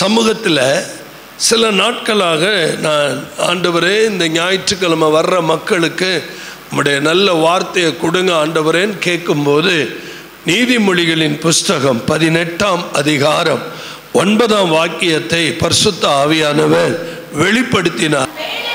சமூகத்தில் சில நாட்களாக நான் ஆண்டவரே இந்த ஞாயிற்றுக்கிழமை வர்ற மக்களுக்கு உம்முடைய நல்ல வார்த்தையை கொடுங்க ஆண்டவரேன்னு கேட்கும்போது நீதிமொழிகளின் புஸ்தகம் பதினெட்டாம் அதிகாரம் ஒன்பதாம் வாக்கியத்தை பரிசுத்த ஆவியானவர் வெளிப்படுத்தினார்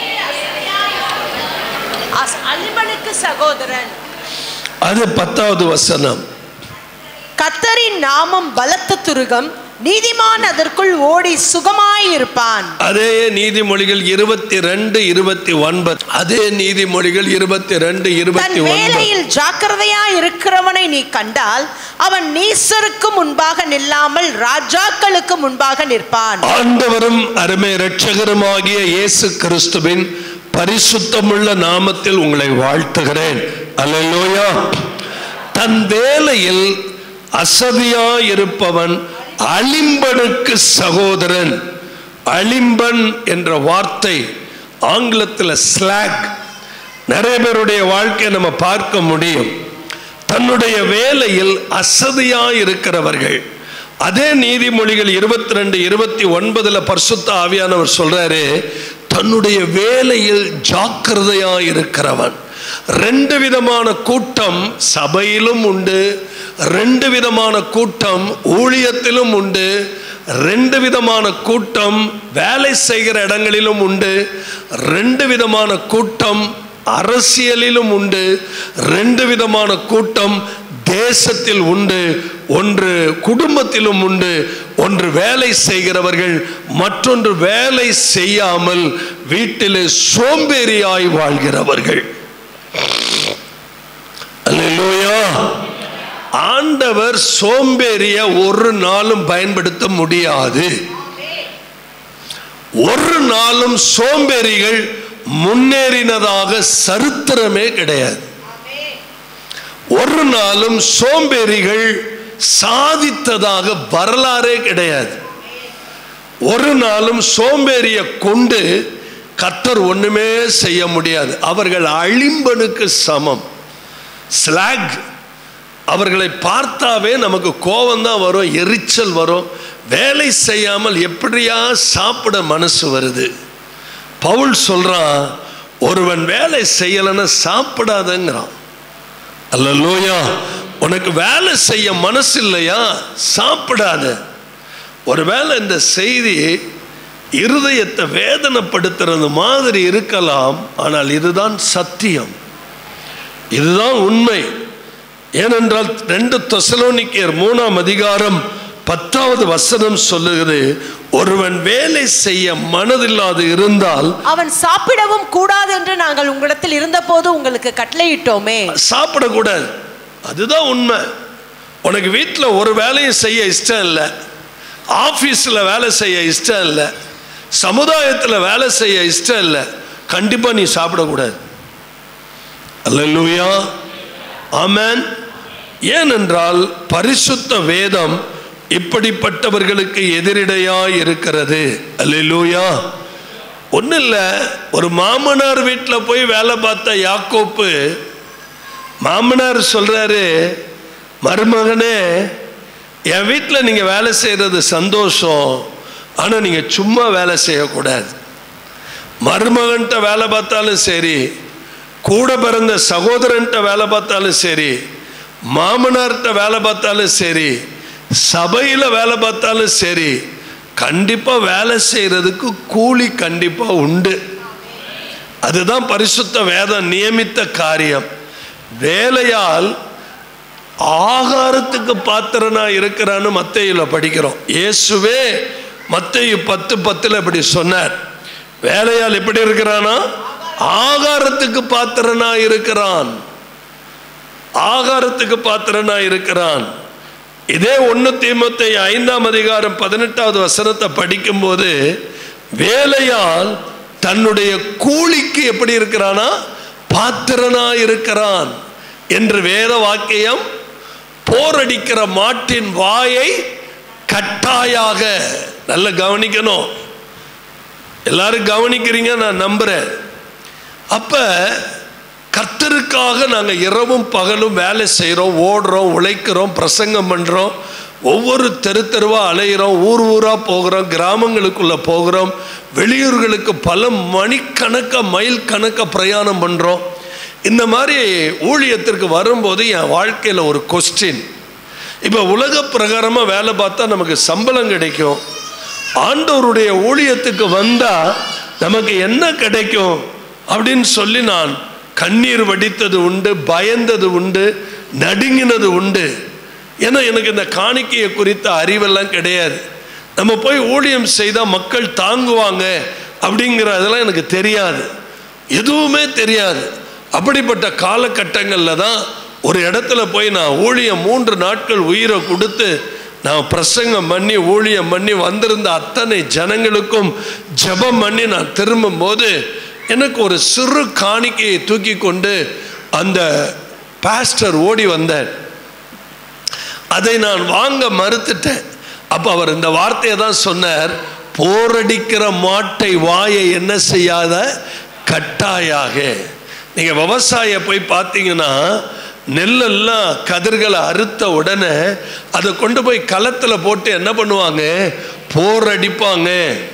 அஸ்- அலிபனுக்கு சகோதரன் அது பத்தாவது வசனம் கத்தரின் நாமம் பலத்த துருகம் நீதிமான் அதற்குள் ஓடி சுகமாயிருப்பான் அதே நீதிமொழிகள் இருபத்தி ரெண்டு இருபத்தி ஒன்பது அதே நீதிமொழிகள் இருபத்தி ரெண்டு தன் இருபத்தி ஒன்பது வேலையில் ஜாக்கிரதையா இருக்கிறவனை நீ கண்டால் அவன் நீசருக்கு முன்பாக நில்லாமல் ராஜாக்களுக்கு முன்பாக நிற்பான் ஆண்டவரும் அருமை இரட்சகருமாகிய இயேசு கிறிஸ்துவின் பரிசுத்தமுள்ள நாமத்தில் உங்களை வாழ்த்துகிறேன் அல்லேலூயா தன் வேலையில் அசதியாயிருப்பவன் அலிம்பனுக்கு சகோதரன் அலிம்பன் என்ற வார்த்தை ஆங்கிலத்தில் ஸ்லாக் நிறைய பேருடைய வாழ்க்கையை நம்ம பார்க்க முடியும் தன்னுடைய வேலையில் அசதியாய் இருக்கிறவர்கள் அதே நீதிமொழிகள் இருபத்தி ரெண்டு இருபத்தி ஒன்பதுல பரிசுத்த ஆவியானவர் சொல்றாரு தன்னுடைய வேலையில் ஜாக்கிரதையா இருக்கிறவன் ரெண்டு விதமான கூட்டம் சபையிலும் உண்டு ரெண்டு விதமான கூட்டம் ஊழியத்திலும் உண்டு ரெண்டு விதமான கூட்டம் வேலை செய்கிற இடங்களிலும் உண்டு ரெண்டு விதமான கூட்டம் அரசியலிலும் உண்டு ரெண்டு விதமான கூட்டம் தேசத்தில் உண்டு ஒன்று குடும்பத்திலும் உண்டு ஒன்று வேலை செய்கிறவர்கள் மற்றொன்று வேலை செய்யாமல் வீட்டிலே சோம்பேறியாய் வாழ்கிறவர்கள் அல்லேலூயா ஆண்டவர் சோம்பேறிய ஒரு நாளும் பயன்படுத்த முடியாது ஒரு நாளும் சோம்பேறிகள் முன்னேறினதாக சரித்திரமே கிடையாது ஒரு நாளும் சோம்பேறிகள் சாதித்ததாக வரலாறே கிடையாது ஒரு நாளும் சோம்பேறிய கொண்டு கத்தர் ஒண்ணுமே செய்ய முடியாது அவர்கள் அழிம்பனுக்கு சமம் ஸ்லாக் அவர்களை பார்த்தாவே நமக்கு கோபம்தான் வரும் எரிச்சல் வரும் வேலை செய்யாமல் எப்படியா சாப்பிட மனசு வருது பவுல் சொல்றான் ஒருவன் வேலை செய்யலைன்னா சாப்பிடாதங்கிறான் அல்லலோயா உனக்கு வேலை செய்ய மனசு இல்லையா சாப்பிடாத ஒருவேளை இந்த செய்தி இருதயத்தை வேதனைப்படுத்துறது மாதிரி இருக்கலாம் ஆனால் இதுதான் சத்தியம் இதுதான் உண்மை ஏனென்றால் ரெண்டு தெசலோனிக்கேயர் மூணாம் அதிகாரம் பத்தாவது வசனம் சொல்லுகிறது ஒருவன் வேலை செய்ய மனதில்லாது இருந்தால் அவன் சாப்பிடவும் கூடாது என்று நாங்கள் உங்களிடத்தில் இருந்தபோது உங்களுக்கு கட்டளையிட்டோமே சாப்பிடக்கூடாது அதுதான் உண்மை உனக்கு வீட்டில் ஒரு வேலையும் செய்ய இஷ்டம் இல்லை ஆஃபீஸில் வேலை செய்ய இஷ்டம் இல்லை சமுதாயத்தில் வேலை செய்ய இஷ்டம் இல்லை கண்டிப்பாக நீ சாப்பிடக்கூடாது அல்லேலூயா ஆமென் ஏனென்றால் பரிசுத்த வேதம் இப்படிப்பட்டவர்களுக்கு எதிரிடையாய் இருக்கிறது அல்லேலூயா ஒன்றும் இல்லை ஒரு மாமனார் வீட்டில் போய் வேலை பார்த்த யாக்கோப்பு மாமனார் சொல்றாரு மருமகனே என் வீட்டில் நீங்கள் வேலை செய்கிறது சந்தோஷம் ஆனால் நீங்கள் சும்மா வேலை செய்யக்கூடாது மருமகன்கிட்ட வேலை பார்த்தாலும் சரி கூட பிறந்த சகோதரன்கிட்ட வேலை பார்த்தாலும் சரி மாமனார்கிட்ட வேலை பார்த்தாலும் சரி சபையில் வேலை பார்த்தாலும் சரி கண்டிப்பாக வேலை செய்கிறதுக்கு கூலி கண்டிப்பாக உண்டு அதுதான் பரிசுத்த வேதம் நியமித்த காரியம் வேலையால் ஆகாரத்துக்கு பாத்திரனா இருக்கிறான்னு மத்தையில படிக்கிறோம் இயேசுவே மத்தையு பத்து பத்துல இப்படி சொன்னார் வேலையால் எப்படி இருக்கிறானா ஆகாரத்துக்கு பாத்திரனா இருக்கிறான் ஆகாரத்துக்கு பாத்திரனா இருக்கிறான் இதே ஒன்று தீமத்தை ஐந்தாம் அதிகாரம் பதினெட்டாவது வசனத்தை படிக்கும்போது வேலையால் தன்னுடைய கூலிக்கு எப்படி இருக்கிறானா பாத்திரனா இருக்கிறான் என்று வேத வாக்கியம் போரடிக்கிற மாட்டின் வாயை கட்டாயாக நல்ல கவனிக்கணும் எல்லாரும் கவனிக்கிறீங்க நான் நம்புறேன் அப்ப கர்த்தருக்காக நாங்கள் இரவும் பகலும் வேலை செய்கிறோம் ஓடுறோம் உழைக்கிறோம் பிரசங்கம் பண்ணுறோம் ஒவ்வொரு தெரு தெருவா அலையிறோம் ஊர் ஊரா போகிறோம் கிராமங்களுக்குள்ள போகிறோம் வெளியூர்களுக்கு பல மணிக்கணக்க மைல் கணக்க பிரயாணம் பண்றோம் இந்த மாதிரி ஊழியத்திற்கு வரும்போது என் வாழ்க்கையில் ஒரு கொஸ்டின் இப்போ உலக பிரகாரமாக வேலை பார்த்தா நமக்கு சம்பளம் கிடைக்கும் ஆண்டவருடைய ஊழியத்துக்கு வந்தா நமக்கு என்ன கிடைக்கும் அப்படின்னு சொல்லி நான் கண்ணீர் வடித்தது உண்டு பயந்தது உண்டு நடுங்கினது உண்டு ஏன்னா எனக்கு இந்த காணிக்கையை குறித்த அறிவெல்லாம் கிடையாது நம்ம போய் ஊழியம் செய்தால் மக்கள் தாங்குவாங்க அப்படிங்கிற அதெல்லாம் எனக்கு தெரியாது எதுவுமே தெரியாது அப்படிப்பட்ட காலகட்டங்களில் தான் ஒரு இடத்துல போய் நான் ஊழியம் மூன்று நாட்கள் உயிரை கொடுத்து நான் பிரசங்கம் பண்ணி ஊழியம் பண்ணி வந்திருந்த அத்தனை ஜனங்களுக்கும் ஜெபம் பண்ணி நான் திரும்பும் போது எனக்கு ஒரு சிறு காணிக்கையை தூக்கி கொண்டு அந்த பாஸ்டர் ஓடி வந்தார் அதை நான் வாங்க மறுத்துட்டேன் அப்ப அவர் இந்த வார்த்தையை தான் சொன்னார் போரடிக்கிற மாட்டை வாயை என்ன செய்யாத கட்டாயாக நீங்க விவசாய போய் பார்த்தீங்கன்னா நெல்லெல்லாம் கதிர்களை அறுத்த உடனே அதை கொண்டு போய் களத்துல போட்டு என்ன பண்ணுவாங்க போர் அடிப்பாங்க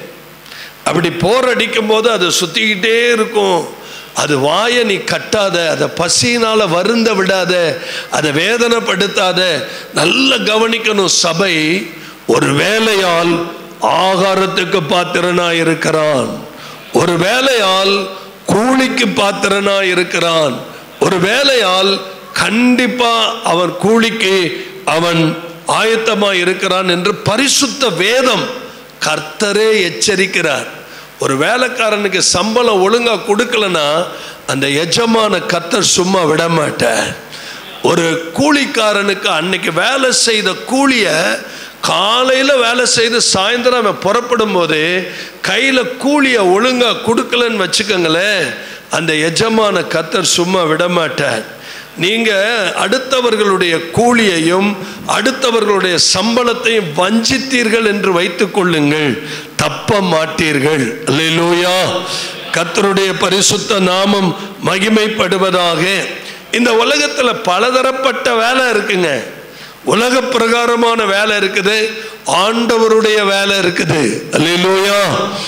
அப்படி போர் அடிக்கும் போது அது சுத்திக்கிட்டே இருக்கும் அது வாயை நீ கட்டாத அதை பசியினால வருந்த விடாத அதை வேதனைப்படுத்தாத நல்ல கவனிக்கணும் சபை ஒரு வேலையால் ஆகாரத்துக்கு பாத்திரனா இருக்கிறான் ஒரு வேலையால் கூலிக்கு பாத்திரனா இருக்கிறான் ஒரு வேலையால் கண்டிப்பா அவன் கூலிக்கு அவன் ஆயத்தமா இருக்கிறான் என்று பரிசுத்த வேதம் கர்த்தரே எச்சரிக்கிறார் ஒரு வேலைக்காரனுக்கு சம்பளம் ஒழுங்கா கொடுக்கலனா அந்த எஜமான கர்த்தர் சும்மா விட மாட்டார் ஒரு கூலிக்காரனுக்கு அன்னைக்கு வேலை செய்த கூலிய காலையில் வேலை செய்து சாயந்தரம் அவன் புறப்படும் போது கையில் கூலியை ஒழுங்கா கொடுக்கலன்னு வச்சுக்கோங்களேன் அந்த எஜமான கத்தர் சும்மா விட மாட்டார் நீங்க அடுத்தவர்களுடைய கூலியையும் அடுத்தவர்களுடைய சம்பளத்தையும் வஞ்சித்தீர்கள் என்று வைத்துக் கொள்ளுங்கள் தப்ப மாட்டீர்கள் அல்லேலூயா கர்த்தருடைய பரிசுத்த நாமம் மகிமைப்படுவதாக இந்த உலகத்துல பலதரப்பட்ட வேலை இருக்குங்க உலக பிரகாரமான வேலை இருக்குது ஆண்டவருடைய வேலை இருக்குது அல்லேலூயா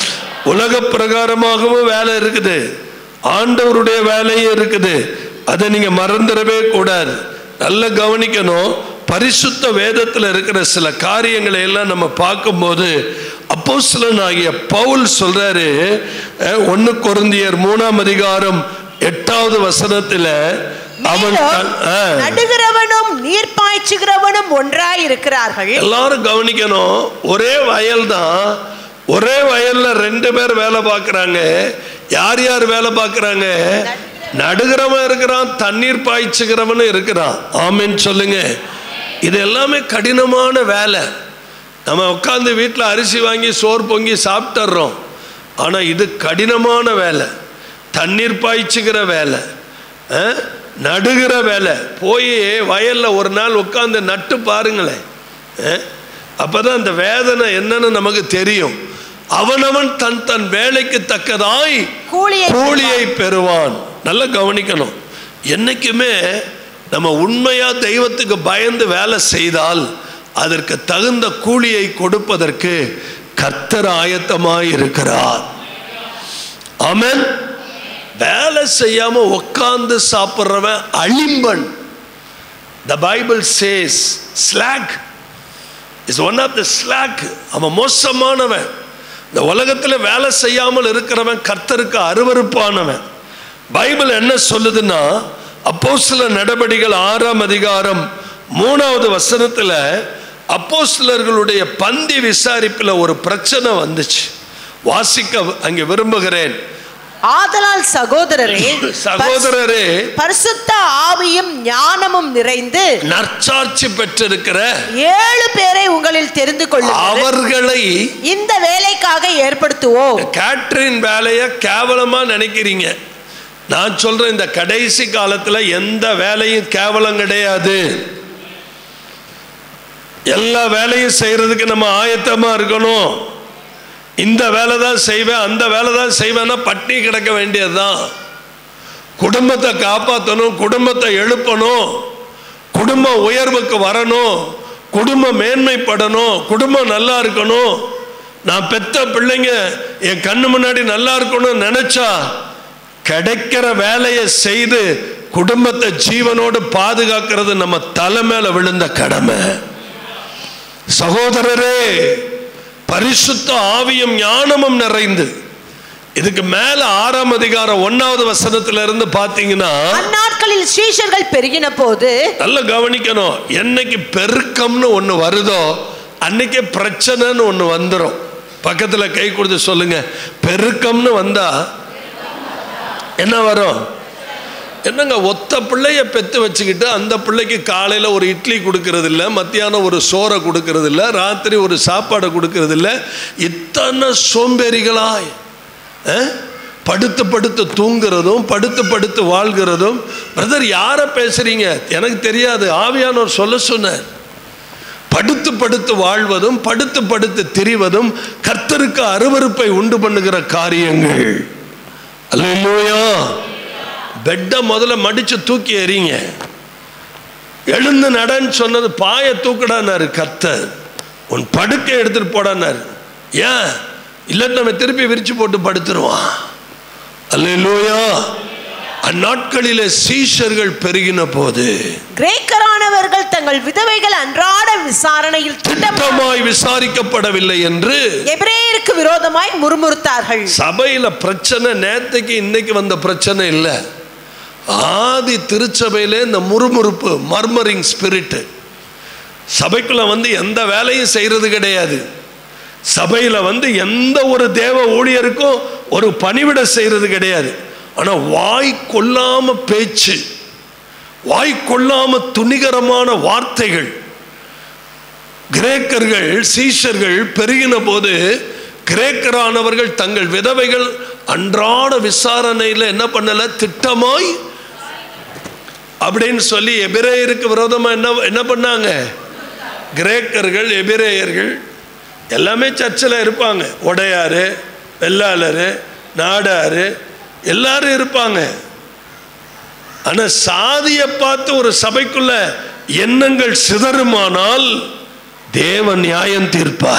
உலக பிரகாரமாகவும் வேலை இருக்குது ஆண்டவருடைய வேலையும் இருக்குது அதை நீங்க மறந்துடவே கூடாது நல்லா கவனிக்கணும் பரிசுத்த வேதத்தில் இருக்கிற சில காரியங்களை எல்லாம் நம்ம பார்க்கும்போது அப்போஸ்தலன் ஆகிய பவுல் சொல்றாரு அஹ், ஒண்ணு கொருந்தியர் மூணாம் அதிகாரம் எட்டாவது வசனத்துல அவன் தன்- அஹ், நடுகிறவனும் நீர் பாய்ச்சுகிறவனும் ஒன்றாய் இருக்கிறார்கள் எல்லாரும் கவனிக்கணும் ஒரே வயல் தான் ஒரே வயல்ல ரெண்டு பேர் வேலை பார்க்குறாங்க யார் யார் வேலை பார்க்குறாங்க நடுகிறவன் இருக்கிறான் தண்ணீர் பாய்ச்சுகிறவனும் இருக்கிறான் ஆமென்னு சொல்லுங்க இது எல்லாமே கடினமான வேலை நம்ம உட்காந்து வீட்டில் அரிசி வாங்கி சோறு பொங்கி சாப்பிட்டுறோம் ஆனால் இது கடினமான வேலை தண்ணீர் பாய்ச்சுகிற வேலை அஹ், நடுகிற வேலை போய் வயலில் ஒரு நாள் உட்காந்து நட்டு பாருங்களேன் அஹ், அப்பதான் அந்த வேதனை என்னன்னு நமக்கு தெரியும் அவனவன் தன் தன் வேலைக்கு தக்கதாய் கூலியை கூலியை பெறுவான் நல்லா கவனிக்கணும் என்னைக்குமே நம்ம உண்மையா தெய்வத்துக்கு பயந்து வேலை செய்தால் அதற்கு தகுந்த கூலியை கொடுப்பதற்கு கர்த்தர் ஆயத்தமாய் இருக்கிறார் ஆமென் வேலை செய்யாம உட்கார்ந்து சாப்பிட்றவன் அழிம்பன் the Bible says slack is one of the slack அவன் மோசமானவன் இந்த உலகத்தில் வேலை செய்யாமல் இருக்கிறவன் கர்த்தருக்கு அருவருப்பானவன் பைபிள் என்ன சொல்லுதுன்னா அப்போஸ்தல நடபடிகள் ஆறாம் அதிகாரம் மூணாவது வசனத்தில் அப்போஸ்தலர்களுடைய பந்தி விசாரிப்பில் ஒரு பிரச்சனை வந்துச்சு வாசிக்க அங்கே விரும்புகிறேன் ஆதலால் சகோதரரே சகோதரரே பரிசுத்த ஆவியும் ஞானமும் நிறைந்து நற்சாட்சி பெற்றிருக்கிற ஏழு பேரை உங்களில் தெரிந்து கொள்ளுங்கள் அவர்களை இந்த வேலைக்காக ஏற்படுத்துவோம் கேட்ரின் வேலையை கேவலமா நினைக்கிறீங்க நான் சொல்றேன் இந்த கடைசி காலத்துல எந்த வேலையும் கேவலம் கிடையாது எல்லா வேலையும் செய்யறதுக்கு நம்ம ஆயத்தமா இருக்கணும் இந்த வேலை தான் செய்வேன் அந்த வேலை தான் செய்வேன்னா பட்டி கிடக்க வேண்டியதுதான் குடும்பத்தை காப்பாற்றணும் குடும்பத்தை எழுப்பணும் குடும்ப உயர்வுக்கு வரணும் குடும்பம் மேன்மைப்படணும் குடும்பம் நல்லா இருக்கணும் நான் பெத்த பிள்ளைங்க என் கண்ணு முன்னாடி நல்லா இருக்கணும்னு நினைச்சா கிடைக்கிற வேலையை செய்து குடும்பத்தை ஜீவனோடு பாதுகாக்கிறது நம்ம தலை மேல விழுந்த கடமை சகோதரரே பரிசுத்த ஆவியும் ஞானமும் நிறைந்து இதுக்கு மேல ஆறாம் அதிகாரம் ஒன்னாவது வசனத்துல இருந்து பாத்தீங்கன்னா அந்நாட்களில் சீஷர்கள் பெருகின போது நல்லா கவனிக்கணும் என்னைக்கு பெருக்கம்னு ஒன்று வருதோ அன்னைக்கே பிரச்சனைன்னு ஒன்று வந்துடும் பக்கத்துல கை கொடுத்து சொல்லுங்க பெருக்கம்னு வந்தா என்ன வரும் என்னங்க ஒத்த பிள்ளைய பெத்து வச்சுக்கிட்டு அந்த பிள்ளைக்கு காலையில் ஒரு இட்லி கொடுக்கறது இல்ல மத்தியானம் ஒரு சோறை கொடுக்கறது இல்ல ராத்திரி ஒரு சாப்பாடை கொடுக்கறது இல்ல இத்தனை சோம்பேறிகளாய் அஹ்? படுத்து படுத்து தூங்குறதும் படுத்து படுத்து வாழ்கிறதும் பிரதர் யாரை பேசுறீங்க எனக்கு தெரியாது ஆவியானவர் சொல்ல சொன்னார் படுத்து படுத்து வாழ்வதும் படுத்து படுத்து திரிவதும் கர்த்தருக்கு அருவருப்பை உண்டு பண்ணுகிற காரியங்கள் அல்லையா பெட்டை முதல்ல மடிச்சு தூக்கி எறிங்க எழுந்து நடன்னு சொன்னது பாய தூக்கடானாரு கர்த்தர் உன் படுக்கை எடுத்துட்டு போடானாரு ஏன் இல்லை நம்ம திருப்பி விரிச்சு போட்டு படுத்துருவான் அல்லையா அந்நாட்களிலே சீஷர்கள் பெருகின போது கிரேக்கரானவர்கள் தங்கள் விதவைகள் அன்றாட விசாரணையில் திட்டம் திட்டமாய் விசாரிக்கப்படவில்லை என்று எபிரேயருக்கு விரோதமாய் முறுமுறுத்தார்கள் சபையில பிரச்சனை நேத்தைக்கு இன்னைக்கு வந்த பிரச்சனை இல்லை ஆதி திருச்சபையிலே இந்த முறுமுறுப்பு மர்மரிங் ஸ்பிரிட் சபைக்குள்ள வந்து எந்த வேலையும் செய்யறது கிடையாது சபையில வந்து எந்த ஒரு தேவ ஊழியருக்கும் ஒரு பணிவிட செய்யறது கிடையாது ஆனா வாய் கொள்ளாம பேச்சு வாய் கொள்ளாம துணிகரமான வார்த்தைகள் கிரேக்கர்கள் சீஷர்கள் பெருகின போது கிரேக்கரானவர்கள் தங்கள் விதவைகள் அன்றாட விசாரணையில் என்ன பண்ணல திட்டமாய் அப்படின்னு சொல்லி எபிரேயருக்கு விரோதமா என்ன என்ன பண்ணாங்க கிரேக்கர்கள் எபிரேயர்கள் எல்லாமே சர்ச்சில் இருப்பாங்க உடையாரு வெள்ளாளரு நாடாரு எல்லாரும் இருப்பாங்க ஆனா சாதியை பார்த்து ஒரு சபைக்குள்ள எண்ணங்கள் சிதறுமானால் தேவன் நியாயம் தீர்ப்பா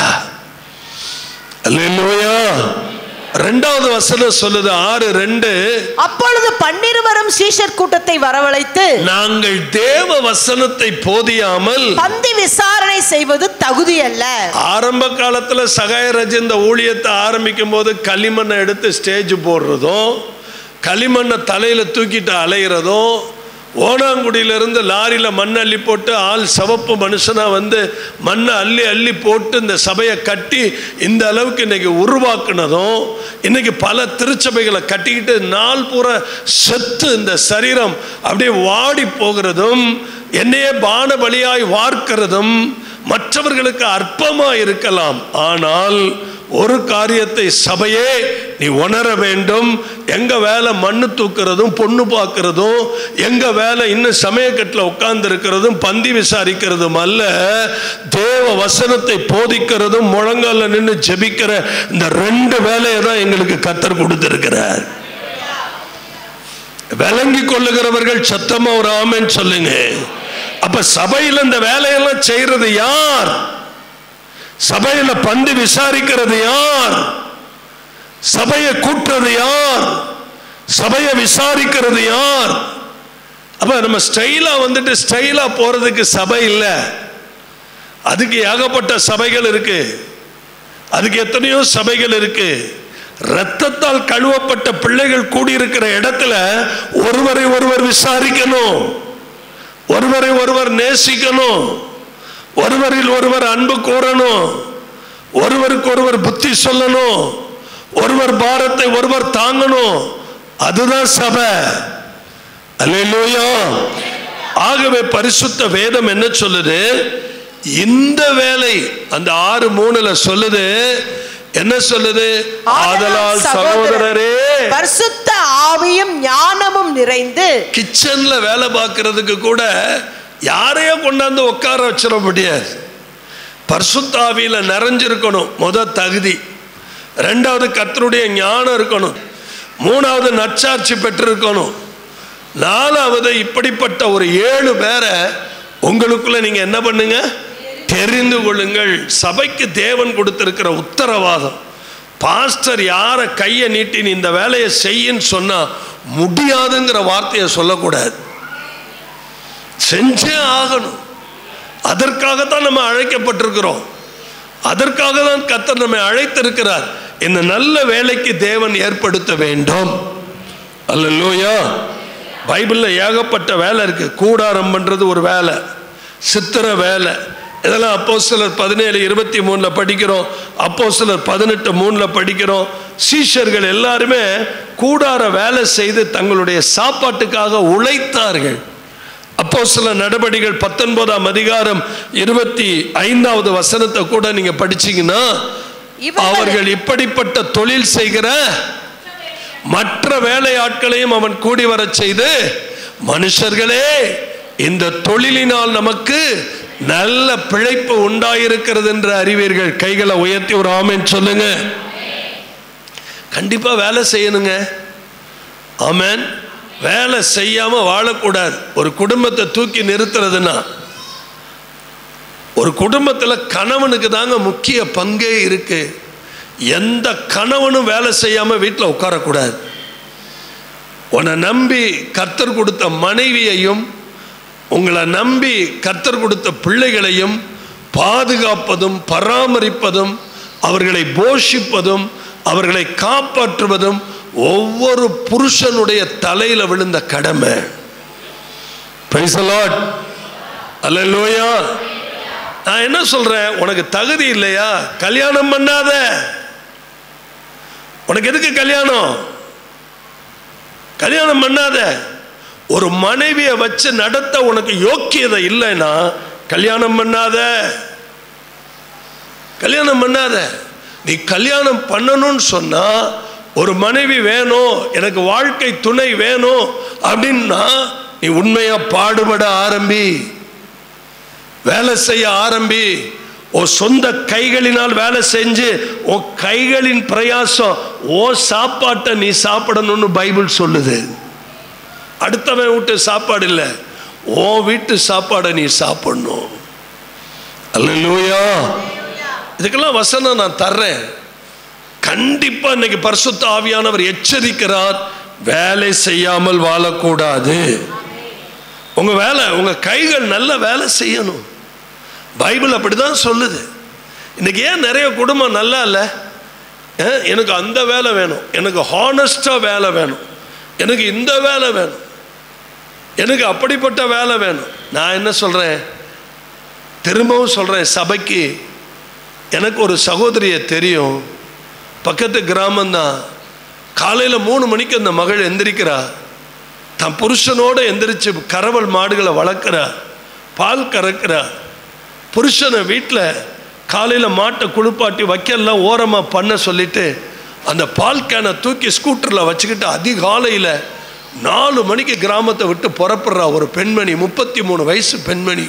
அல்லேலூயா ரெண்டாவது வசனம் சொல்லுது ஆறு ரெண்டு அப்பொழுது பன்னிருவரும் சீஷர் கூட்டத்தை வரவழைத்து நாங்கள் தேவ வசனத்தை போதியாமல் பந்தி விசாரணை செய்வது தகுதி அல்ல ஆரம்ப காலத்துல சகாயராஜ் இந்த ஊழியத்தை ஆரம்பிக்கும் போது களிமண்ணை எடுத்து ஸ்டேஜ் போடுறதும் களிமண்ணை தலையில தூக்கிட்டு அலையிறதும் ஓனாங்குடியிலிருந்து லாரியில மண் அள்ளி போட்டு ஆள் சிவப்பு மனுஷனா வந்து மண்ணை அள்ளி அள்ளி போட்டு இந்த சபையை கட்டி இந்த அளவுக்கு இன்னைக்கு உருவாக்குனதும் இன்னைக்கு பல திருச்சபைகளை கட்டிக்கிட்டு நாள் பூரா செத்து இந்த சரீரம் அப்படியே வாடி போகிறதும் என்னையே பான பலியாய் வார்க்கிறதும் மற்றவர்களுக்கு அற்பமா இருக்கலாம் ஆனால் ஒரு காரியத்தை சபையே நீ உணர வேண்டும் எங்க வேலை மண்ணு தூக்குறதும் பொண்ணு பார்க்கறதும் எங்க வேலை இன்னும் சமயக்கட்டில் உட்கார்ந்து இருக்கிறதும் பந்தி விசாரிக்கிறதும் அல்ல தேவ வசனத்தை போதிக்கிறதும் முழங்கால நின்று ஜெபிக்கிற இந்த ரெண்டு வேலையை தான் எங்களுக்கு கத்தர் கொடுத்திருக்கிறார் விளங்கி கொள்ளுகிறவர்கள் சத்தமா ஒரு ஆமென் சொல்லுங்க அப்ப சபையில் இந்த வேலையெல்லாம் செய்யறது யார் சபையில பந்து விசாரிக்கிறது யார் சபையை கூட்டுறது யார் சபையை விசாரிக்கிறது யார் அப்ப நம்ம ஸ்டைலா வந்துட்டு ஸ்டைலா போறதுக்கு சபை இல்லை அதுக்கு ஏகப்பட்ட சபைகள் இருக்கு அதுக்கு எத்தனையோ சபைகள் இருக்கு ரத்தத்தால் கழுவப்பட்ட பிள்ளைகள் கூடியிருக்கிற இடத்துல ஒருவரை ஒருவர் விசாரிக்கணும் ஒருவரை ஒருவர் நேசிக்கணும் ஒருவரில் ஒருவர் அன்பு கூறணும் ஒருவருக்கு ஒருவர் புத்தி சொல்லணும் ஒருவர் பாரத்தை ஒருவர் தாங்கணும் அதுதான் சபை அல்லேலூயா ஆகவே பரிசுத்த வேதம் என்ன சொல்லுது இந்த வேலை அந்த ஆறு மூணுல சொல்லுது என்ன சொல்லுது ஆதலால் சகோதரரே பரிசுத்த ஆவியும் ஞானமும் நிறைந்து கிச்சன்ல வேலை பார்க்கறதுக்கு கூட யாரையோ கொண்டாந்து உட்கார வச்சிட முடியாது பர்சுத்தாவியில நிறைஞ்சிருக்கணும் முத தகுதி ரெண்டாவது கர்த்தருடைய ஞானம் இருக்கணும் மூணாவது நற்சாட்சி பெற்றிருக்கணும் நாலாவது இப்படிப்பட்ட ஒரு ஏழு பேரை உங்களுக்குள்ள நீங்க என்ன பண்ணுங்க தெரிந்து கொள்ளுங்கள் சபைக்கு தேவன் கொடுத்திருக்கிற உத்தரவாதம் பாஸ்டர் யாரை கையை நீட்டி நீ இந்த வேலையை செய்யின்னு சொன்னா முடியாதுங்கிற வார்த்தையை சொல்லக்கூடாது செஞ்சே ஆகணும் அதற்காகத்தான் நம்ம அழைக்கப்பட்டிருக்கிறோம் அதற்காக தான் கத்தர் நம்மை அழைத்திருக்கிறார் இந்த நல்ல வேலைக்கு தேவன் ஏற்படுத்த வேண்டும் அல்லையா பைபிளில் ஏகப்பட்ட வேலை இருக்கு கூடாரம் பண்றது ஒரு வேலை சித்திர வேலை இதெல்லாம் அப்போ சிலர் பதினேழு இருபத்தி மூணில் படிக்கிறோம் அப்போ சிலர் பதினெட்டு மூணில் படிக்கிறோம் சீஷர்கள் எல்லாருமே கூடார வேலை செய்து தங்களுடைய சாப்பாட்டுக்காக உழைத்தார்கள் அப்போ சில நடவடிக்கைகள் பத்தொன்பதாம் அதிகாரம் இருபத்தி ஐந்தாவது வசனத்தை கூட நீங்க படிச்சீங்கன்னா இவர்கள் அவர்கள் இப்படிப்பட்ட தொழில் செய்கிற மற்ற வேலையாட்களையும் அவன் கூடி வரச் செய்து மனுஷர்களே இந்த தொழிலினால் நமக்கு நல்ல பிழைப்பு உண்டாயிருக்கிறது என்று அறிவீர்கள் கைகளை உயர்த்தி ஒரு ஆமென் சொல்லுங்க கண்டிப்பா வேலை செய்யணுங்க ஆமென் வேலை செய்யாம வாழக்கூடாது ஒரு குடும்பத்தை தூக்கி நிறுத்துறதுன்னா ஒரு குடும்பத்தில் கணவனுக்கு தாங்க முக்கிய பங்கே இருக்கு எந்த கணவனும் வேலை செய்யாம வீட்டில் உட்காரக்கூடாது உன்னை நம்பி கர்த்தர் கொடுத்த மனைவியையும் உங்களை நம்பி கர்த்தர் கொடுத்த பிள்ளைகளையும் பாதுகாப்பதும் பராமரிப்பதும் அவர்களை போஷிப்பதும் அவர்களை காப்பாற்றுவதும் ஒவ்வொரு புருஷனுடைய தலையில விழுந்த கடமை Praise the Lord. Hallelujah. நான் என்ன சொல்றேன் உனக்கு தகுதி இல்லையா கல்யாணம் பண்ணாத உனக்கு எதுக்கு கல்யாணம் கல்யாணம் பண்ணாத ஒரு மனைவியை வச்சு நடத்த உனக்கு யோக்கியதை இல்லைன்னா கல்யாணம் பண்ணாத கல்யாணம் பண்ணாத நீ கல்யாணம் பண்ணணும்னு சொன்னா ஒரு மனைவி வேணும் எனக்கு வாழ்க்கை துணை வேணும் அப்படின்னா நீ உண்மையா பாடுபட ஆரம்பி வேலை செய்ய ஆரம்பி ஓ சொந்த கைகளினால் வேலை செஞ்சு ஓ கைகளின் பிரயாசம் ஓ சாப்பாட்டை நீ சாப்பிடணும்னு பைபிள் சொல்லுது அடுத்தவன் வீட்டு சாப்பாடு இல்லை ஓ வீட்டு சாப்பாடை நீ சாப்பிடணும் அல்லேலூயா இதுக்கெல்லாம் வசனம் நான் தர்றேன் கண்டிப்பா இன்னைக்கு பரிசுத்த ஆவியானவர் எச்சரிக்கிறார் வேலை செய்யாமல் வாழக்கூடாது உங்க வேலை உங்க கைகள் நல்ல வேலை செய்யணும் பைபிள் அப்படிதான் சொல்லுது இன்னைக்கு ஏன் நிறைய குடும்பம் நல்லா இல்லை ஏன், எனக்கு அந்த வேலை வேணும் எனக்கு ஹானஸ்டா வேலை வேணும் எனக்கு இந்த வேலை வேணும் எனக்கு அப்படிப்பட்ட வேலை வேணும் நான் என்ன சொல்றேன் திரும்பவும் சொல்றேன் சபைக்கு எனக்கு ஒரு சகோதரியை தெரியும் பக்கத்து கிராமம்தான் காலையில் மூணு மணிக்கு அந்த மகள் எந்திரிக்கிறா தன் புருஷனோட எந்திரிச்சு கறவல் மாடுகளை வளர்க்குறா பால் கறக்கிறா புருஷனை வீட்டில் காலையில் மாட்டை குளிப்பாட்டி வைக்கலாம் ஓரமாக பண்ண சொல்லிட்டு அந்த பால் கேனை தூக்கி ஸ்கூட்டரில் வச்சுக்கிட்டு அதிகாலையில் நாலு மணிக்கு கிராமத்தை விட்டு புறப்படுறா ஒரு பெண்மணி முப்பத்தி மூணு வயசு பெண்மணி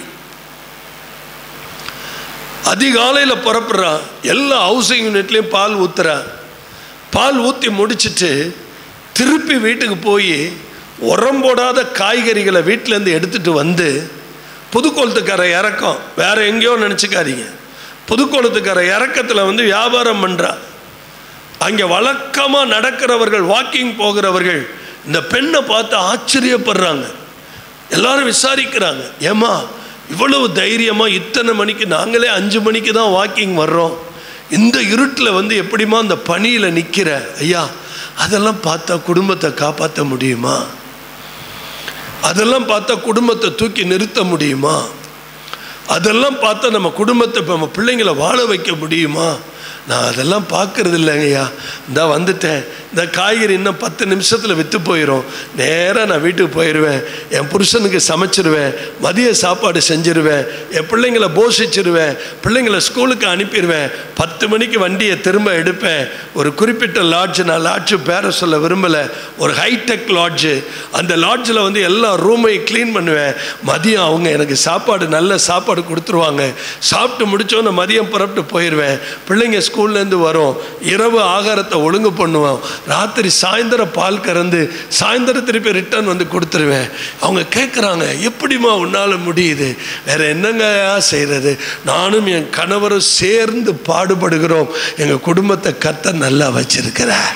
அதிகாலையில் புறப்படுறா எல்லா ஹவுசிங் யூனிட்லேயும் பால் ஊத்துறா பால் ஊற்றி முடிச்சிட்டு திருப்பி வீட்டுக்கு போய் உரம் போடாத காய்கறிகளை வீட்டிலேருந்து எடுத்துட்டு வந்து புதுக்கோளத்துக்கார இறக்கம் வேற எங்கேயோ நினச்சிக்காதீங்க புதுக்கோளத்துக்கார இறக்கத்தில் வந்து வியாபாரம் பண்ணுறா அங்கே வழக்கமாக நடக்கிறவர்கள் வாக்கிங் போகிறவர்கள் இந்த பெண்ணை பார்த்து ஆச்சரியப்படுறாங்க எல்லாரும் விசாரிக்கிறாங்க ஏமா இவ்வளவு தைரியமா இத்தனை மணிக்கு நாங்களே அஞ்சு மணிக்கு தான் வாக்கிங் வர்றோம் இந்த இருட்டில் வந்து எப்படிம்மா அந்த பனியில் நிற்கிற ஐயா அதெல்லாம் பார்த்தா குடும்பத்தை காப்பாற்ற முடியுமா அதெல்லாம் பார்த்தா குடும்பத்தை தூக்கி நிறுத்த முடியுமா அதெல்லாம் பார்த்தா நம்ம குடும்பத்தை இப்போ நம்ம பிள்ளைங்களை வாழ வைக்க முடியுமா நான் அதெல்லாம் பார்க்கறது இல்லைங்கய்யா இந்த வந்துட்டேன் இந்த காய்கறி இன்னும் பத்து நிமிஷத்தில் விற்று போயிடும் நேராக நான் வீட்டுக்கு போயிடுவேன் என் புருஷனுக்கு சமைச்சிருவேன் மதிய சாப்பாடு செஞ்சிருவேன் என் பிள்ளைங்களை போஷிச்சிருவேன் பிள்ளைங்களை ஸ்கூலுக்கு அனுப்பிடுவேன் பத்து மணிக்கு வண்டியை திரும்ப எடுப்பேன் ஒரு குறிப்பிட்ட லாட்ஜ் நான் லாட்ஜு பேர சொல்ல விரும்பலை ஒரு ஹைடெக் லாட்ஜு அந்த லாட்ஜில் வந்து எல்லா ரூமையும் க்ளீன் பண்ணுவேன் மதியம் அவங்க எனக்கு சாப்பாடு நல்ல சாப்பாடு கொடுத்துருவாங்க சாப்பிட்டு முடிச்சோன்னே மதியம் புறப்பட்டு போயிடுவேன் பிள்ளைங்க ஸ்கூல்லேருந்து வரும் இரவு ஆகாரத்தை ஒழுங்கு பண்ணுவோம் ராத்திரி சாயந்தரம் பால் கறந்து சாயந்தரம் திருப்பி ரிட்டர்ன் வந்து கொடுத்துருவேன் அவங்க கேட்குறாங்க எப்படிம்மா உன்னால் முடியுது வேற என்னங்க செய்கிறது நானும் என் கணவரும் சேர்ந்து பாடுபடுகிறோம் எங்கள் குடும்பத்தை கத்த நல்லா வச்சிருக்கிறார்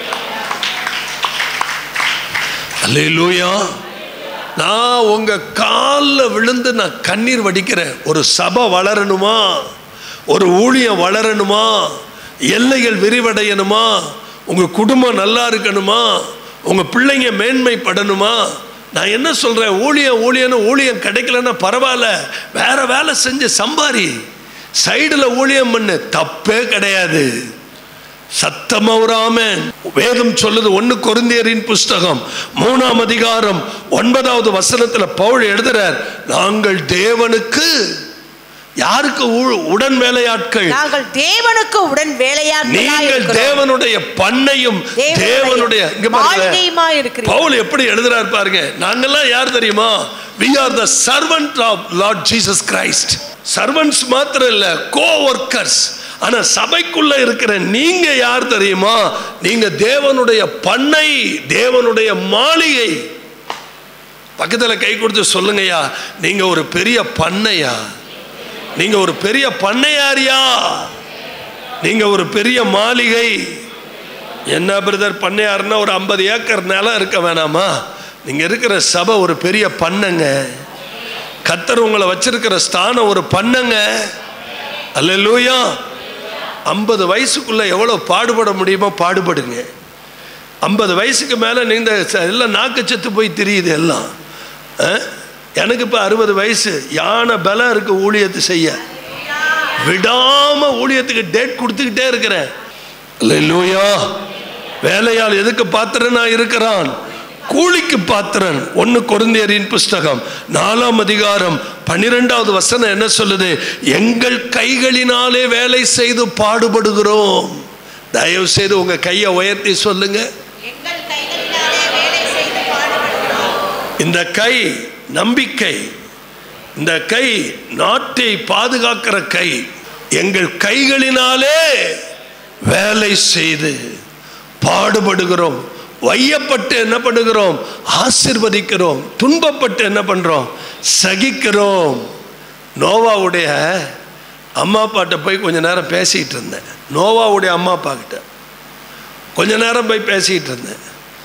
அல்லேலூயா நான் உங்க காலில் விழுந்து நான் கண்ணீர் வடிக்கிறேன் ஒரு சபை வளரணுமா ஒரு ஊழியம் வளரணுமா எல்லைகள் விரிவடையணுமா உங்க குடும்பம் நல்லா இருக்கணுமா உங்க பிள்ளைங்க மேன்மைப்படணுமா நான் என்ன சொல்றேன் ஊழியம் ஊழியன்னு ஊழியம் கிடைக்கலன்னா பரவாயில்ல வேற வேலை செஞ்சு சம்பாரி சைடில் ஊழியம் பண்ணு தப்பே கிடையாது சத்தமா ஒரு ஆமென் வேதம் சொல்லுது ஒன்னு கொரிந்தியரின் புஸ்தகம் மூணாம் அதிகாரம் ஒன்பதாவது வசனத்துல பவுல் எழுதுறார் நாங்கள் தேவனுக்கு யாருக்கு உ- உடன் வேலையாட்கள் நாங்கள் தேவனுக்கு உடன் வேலையாட்களாய் நீங்கள் இருக்கிறோம். தேவனுடைய பண்ணையும் தேவனுடைய இங்க பாருங்க வாழ்க்கையுமா இருக்கிறீர்கள் பவுல் எப்படி எழுதுறார் பாருங்க நாங்கெல்லாம் யார் தெரியுமா we are the servant of lord jesus christ servants மாத்திரம் இல்ல கோ ஒர்க்கர்ஸ் ஆனா சபைக்குள்ள இருக்கிற நீங்க யார் தெரியுமா நீங்க தேவனுடைய பண்ணை தேவனுடைய மாளிகை பக்கத்துல கை கொடுத்து சொல்லுங்கய்யா நீங்க ஒரு பெரிய பண்ணையா நீங்க ஒரு பெரிய பண்ணையாரியா நீங்க ஒரு பெரிய மாளிகை என்ன பிரதர் பண்ணையாருன்னா ஒரு ஐம்பது ஏக்கர் நிலம் இருக்க வேணாமா நீங்க இருக்கிற சபை ஒரு பெரிய பண்ணங்க கத்தர் உங்களை வச்சிருக்கிற ஸ்தானம் ஒரு பண்ணங்க அல்லேலூயா ஐம்பது வயசுக்குள்ள எவ்வளவு பாடுபட முடியுமோ பாடுபடுங்க ஐம்பது வயசுக்கு மேலே நீங்க ச- எல்லாம் நாக்கு செத்து போய் தெரியுது எல்லாம் அஹ்? எனக்கு இப்போ அறுபது வயசு யானை பலம் இருக்கு ஊழியத்தை செய்ய விடாம ஊழியத்துக்கு டேட் கொடுத்துக்கிட்டே இருக்கிறேன் அல்லேலூயா வேலையால் எதுக்கு பாத்திரனா இருக்கிறான் கூலிக்கு பாத்திரன் ஒன்னு கொருந்தியரின் புஸ்தகம் நாலாம் அதிகாரம் பன்னிரெண்டாவது வசனம் என்ன சொல்லுது எங்கள் கைகளினாலே வேலை செய்து பாடுபடுகிறோம் தயவு செய்து உங்க கையை உயர்த்தி சொல்லுங்க எங்கள் கைகளினாலே வேலை செய்து பாடுபடுகிறோம் இந்த கை நம்பிக்கை இந்த கை நாட்டை பாதுகாக்கிற கை எங்கள் கைகளினாலே வேலை செய்து பாடுபடுகிறோம் வையப்பட்டு என்ன பண்ணுகிறோம் ஆசிர்வதிக்கிறோம் துன்பப்பட்டு என்ன பண்றோம் சகிக்கிறோம் நோவாவுடைய அம்மா அப்பாட்ட போய் கொஞ்ச நேரம் பேசிக்கிட்டு இருந்தேன் நோவாவுடைய அம்மா அப்பா கிட்ட கொஞ்ச நேரம் போய் பேசிக்கிட்டு இருந்தேன்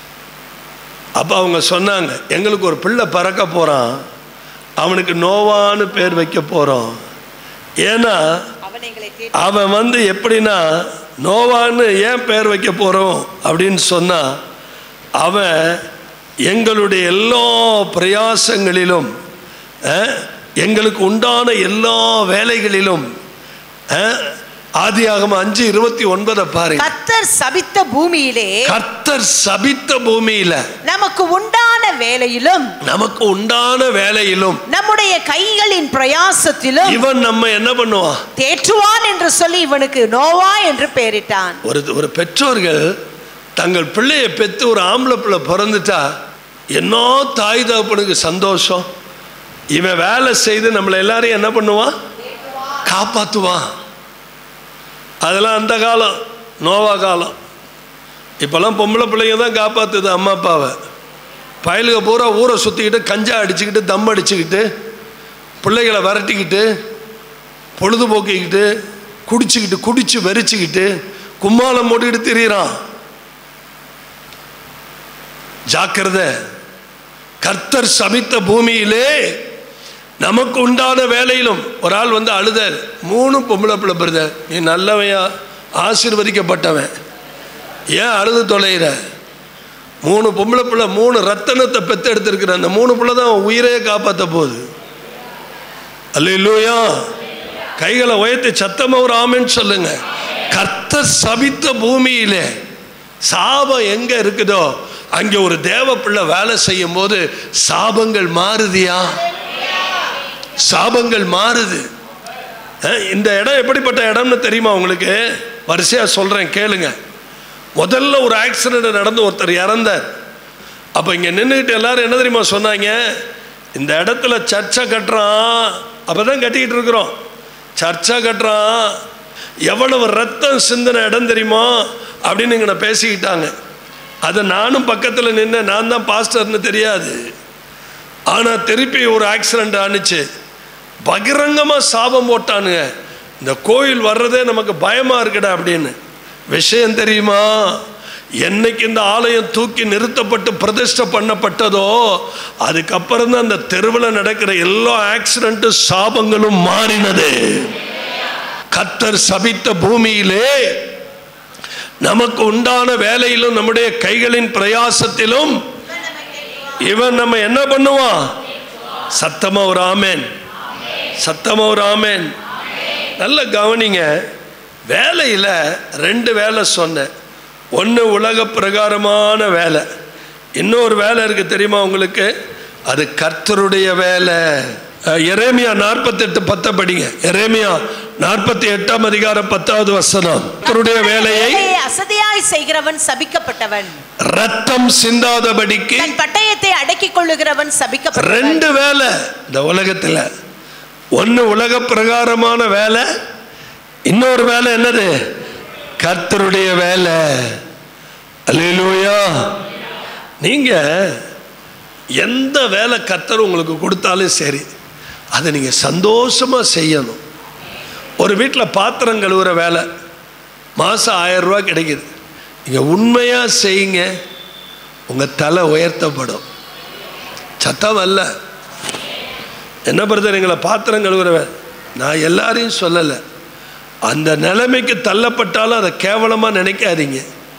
அப்போ அவங்க சொன்னாங்க எங்களுக்கு ஒரு பிள்ளை பறக்க போகிறான் அவனுக்கு நோவான்னு பேர் வைக்க போகிறோம் ஏன்னா அவன் எங்களை தேடி அவன் வந்து எப்படின்னா நோவான்னு ஏன் பேர் வைக்க போகிறோம் அப்படின்னு சொன்னால் அவன் எங்களுடைய எல்லா பிரயாசங்களிலும் அஹ், எங்களுக்கு உண்டான எல்லா வேலைகளிலும் அஹ், ஆதியாகமம் அஞ்சு இருபத்தி ஒன்பதை பாருங்க கத்தர் சபித்த பூமியிலே கர்த்தர் சபித்த பூமியில நமக்கு உண்டான வேலையிலும் நமக்கு உண்டான வேலையிலும் நம்முடைய கைகளின் பிரயாசத்திலும் இவன் நம்ம என்ன பண்ணுவான் தேற்றுவான் என்று சொல்லி இவனுக்கு நோவா என்று பெயரிட்டான் ஒரு ஒரு பெற்றோர்கள் தங்கள் பிள்ளையை பெற்று ஒரு ஆம்பளை பிள்ளை பிறந்துட்டா என்ன தாய் தகப்பனுக்கு சந்தோஷம் இவன் வேலை செய்து நம்மளை எல்லாரையும் என்ன பண்ணுவான் காப்பாற்றுவான் அதெல்லாம் அந்த காலம் நோவா காலம் இப்போல்லாம் பொம்பளை பிள்ளைங்க தான் காப்பாற்றுது அம்மா அப்பாவை பயலுக பூரா ஊரை சுற்றிக்கிட்டு கஞ்சா அடிச்சுக்கிட்டு தம் அடிச்சுக்கிட்டு பிள்ளைகளை விரட்டிக்கிட்டு பொழுதுபோக்கிக்கிட்டு குடிச்சுக்கிட்டு குடிச்சு வெறிச்சுக்கிட்டு கும்மாளம் போட்டுக்கிட்டு திரியிறான் ஜாக்கிரதை கர்த்தர் சபித்த பூமியிலே நமக்கு உண்டான வேலையிலும் ஒரு ஆள் வந்து அழுதார் மூணு பொம்பளை பிள்ளை பிரதர் நீ நல்லவையா ஆசீர்வதிக்கப்பட்டவன் ஏன் அழுது தொலைகிற மூணு பொம்பளை பிள்ளை மூணு ரத்தனத்தை பெத்து எடுத்திருக்கிற அந்த மூணு பிள்ளை தான் உன் உயிரையே காப்பாற்ற போகுது அல்லையா கைகளை உயர்த்தி சத்தமா ஒரு ஆமென்னு சொல்லுங்க கர்த்தர் சபித்த பூமியிலே சாபம் எங்க இருக்குதோ அங்கே ஒரு தேவ பிள்ளை வேலை செய்யும் போது சாபங்கள் மாறுதியா சாபங்கள் மாறுது அஹ், இந்த இடம் எப்படிப்பட்ட இடம்னு தெரியுமா உங்களுக்கு வரிசையா சொல்றேன் கேளுங்க முதல்ல ஒரு ஆக்சிடென்ட் நடந்து ஒருத்தர் இறந்தார் அப்போ இங்கே நின்றுக்கிட்டு எல்லாரும் என்ன தெரியுமா சொன்னாங்க இந்த இடத்துல சர்ச்சை கட்டுறான் அப்போ தான் கட்டிக்கிட்டு இருக்கிறோம் சர்ச்சை கட்டுறான் எவ்வளவு ரத்தம் சிந்தின இடம் தெரியுமா அப்படின்னு இங்கே பேசிக்கிட்டாங்க அதை நானும் பக்கத்தில் நின்று நான் தான் பாஸ்டர்னு தெரியாது ஆனால் திருப்பி ஒரு ஆக்சிடெண்ட் ஆணுச்சு பகிரங்கமாக சாபம் போட்டானுங்க இந்த கோயில் வர்றதே நமக்கு பயமாக இருக்குடா அப்படின்னு விஷயம் தெரியுமா என்னைக்கு இந்த ஆலயம் தூக்கி நிறுத்தப்பட்டு பிரதிஷ்டை பண்ணப்பட்டதோ அதுக்கப்புறம் தான் அந்த தெருவில் நடக்கிற எல்லா ஆக்சிடென்ட்டும் சாபங்களும் மாறினது கத்தர் சபித்த பூமியிலே நமக்கு உண்டான வேலையிலும் நம்முடைய கைகளின் பிரயாசத்திலும் இவன் நம்ம என்ன பண்ணுவான் சத்தமா ஒரு ஆமேன் சத்தமா ஒரு ஆமேன் நல்ல கவனிங்க வேலையில் ரெண்டு வேலை சொன்னேன் ஒன்று உலக பிரகாரமான வேலை இன்னொரு வேலை இருக்கு தெரியுமா உங்களுக்கு அது கர்த்தருடைய வேலை அஹ், எரேமியா நாற்பத்தெட்டு பத்த படிங்க எரேமியா நாற்பத்தி எட்டாம் அதிகாரம் பத்தாவது வசனம் கர்த்தருடைய வேலையை வேலையை அசதியாய் செய்கிறவன் சபிக்கப்பட்டவன் ரத்தம் சிந்தாதபடிக்கு தன் பட்டயத்தை அடக்கிக் கொள்ளுகிறவன் சபிக்கப்பட்டவன் ரெண்டு வேலை இந்த உலகத்தில் ஒன்று உலக பிரகாரமான வேலை இன்னொரு வேலை என்னது கர்த்தருடைய வேலை அல்லேலூயா நீங்க எந்த வேலை கர்த்தர் உங்களுக்கு கொடுத்தாலும் சரி அதை நீங்க சந்தோஷமா செய்யணும் ஒரு வீட்டில் பாத்திரம் கழுவுற வேலை மாதம் ஆயிரம் ரூபாய் கிடைக்குது நீங்கள் உண்மையாக செய்யுங்க உங்கள் தலை உயர்த்தப்படும் சத்தம் அல்ல என்ன பிரதர் எங்களை பாத்திரம் கழுவுறவன் நான் எல்லாரையும் சொல்லலை அந்த நிலைமைக்கு தள்ளப்பட்டாலும் அதை கேவலமாக நினைக்காதீங்க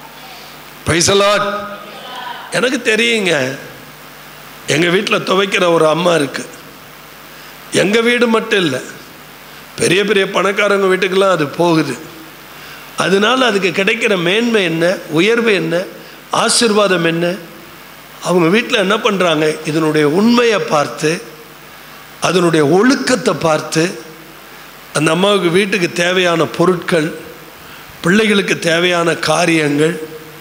பைசலாட் எனக்கு தெரியுங்க எங்கள் வீட்டில் துவைக்கிற ஒரு அம்மா இருக்கு எங்கள் வீடு மட்டும் இல்லை பெரிய பெரிய பணக்காரங்க வீட்டுக்கெல்லாம் அது போகுது அதனால அதுக்கு கிடைக்கிற மேன்மை என்ன உயர்வு என்ன ஆசீர்வாதம் என்ன அவங்க வீட்டில் என்ன பண்ணுறாங்க இதனுடைய உண்மையை பார்த்து அதனுடைய ஒழுக்கத்தை பார்த்து அந்த அம்மாவுக்கு வீட்டுக்கு தேவையான பொருட்கள் பிள்ளைகளுக்கு தேவையான காரியங்கள்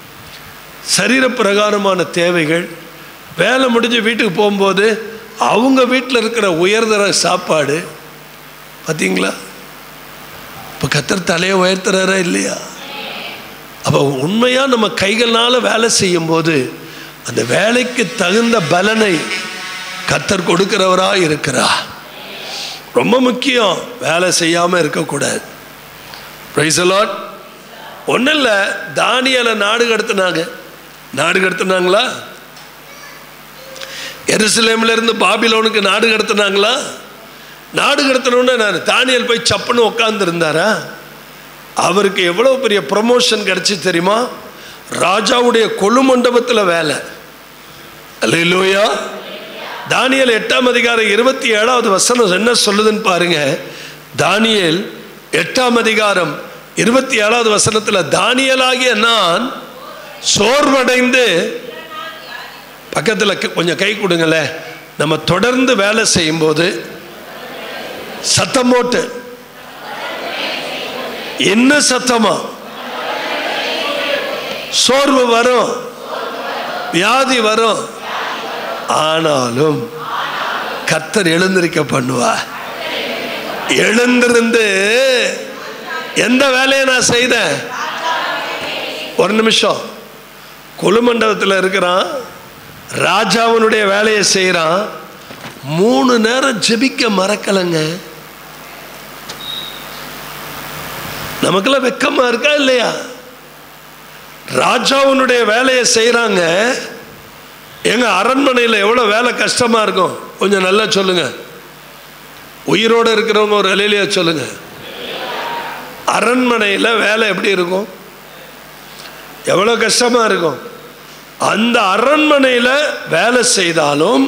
சரீர பிரகாரமான தேவைகள் வேலை முடிஞ்சு வீட்டுக்கு போகும்போது அவங்க வீட்டில் இருக்கிற உயர்தர சாப்பாடு பார்த்தீங்களா இப்போ கத்தர் தலையை உயர்த்துறாரா இல்லையா அப்போ உண்மையாக நம்ம கைகளால் வேலை செய்யும்போது அந்த வேலைக்கு தகுந்த பலனை கத்தர் கொடுக்கிறவரா இருக்கிறா ரொம்ப முக்கியம் வேலை செய்யாமல் இருக்கக்கூடாது பிரைசலாட் ஒன்றும் இல்லை தானியலை நாடு கடத்தினாங்க நாடு கடத்தினாங்களா எருசலேம்ல இருந்து பாபிலோனுக்கு நாடு கடத்தினாங்களா நாடு கடத்தணுன்னு நான் தானியல் போய் சப்புன்னு உட்காந்துருந்தாரா அவருக்கு எவ்வளோ பெரிய ப்ரமோஷன் கிடச்சி தெரியுமா ராஜாவுடைய கொலு மண்டபத்தில் வேலை அல்லையா தானியல் எட்டாம் அதிகாரம் இருபத்தி ஏழாவது வசனம் என்ன சொல்லுதுன்னு பாருங்க தானியேல் எட்டாம் அதிகாரம் இருபத்தி ஏழாவது வசனத்தில் தானியலாகிய நான் சோர்வடைந்து பக்கத்தில் கொஞ்சம் கை கொடுங்களேன் நம்ம தொடர்ந்து வேலை செய்யும்போது சத்தம் போட்டு என்ன சத்தமா சோர்வு வரும் வியாதி வரும் ஆனாலும் கத்தர் எழுந்திருக்க பண்ணுவா எழுந்திருந்து எந்த வேலையை நான் செய்தேன் ஒரு நிமிஷம் குழுமண்டபத்தில் இருக்கிறான் ராஜாவினுடைய வேலையை செய்கிறான் மூணு நேரம் ஜெபிக்க மறக்கலைங்க நமக்கெல்லாம் வெக்கமா இருக்கா இல்லையா ராஜாவினுடைய வேலையை செய்கிறாங்க எங்க அரண்மனையில் எவ்வளோ வேலை கஷ்டமா இருக்கும் கொஞ்சம் நல்லா சொல்லுங்க உயிரோடு இருக்கிறவங்க ஒரு அலையிலையா சொல்லுங்க அரண்மனையில் வேலை எப்படி இருக்கும் எவ்வளோ கஷ்டமா இருக்கும் அந்த அரண்மனையில் வேலை செய்தாலும்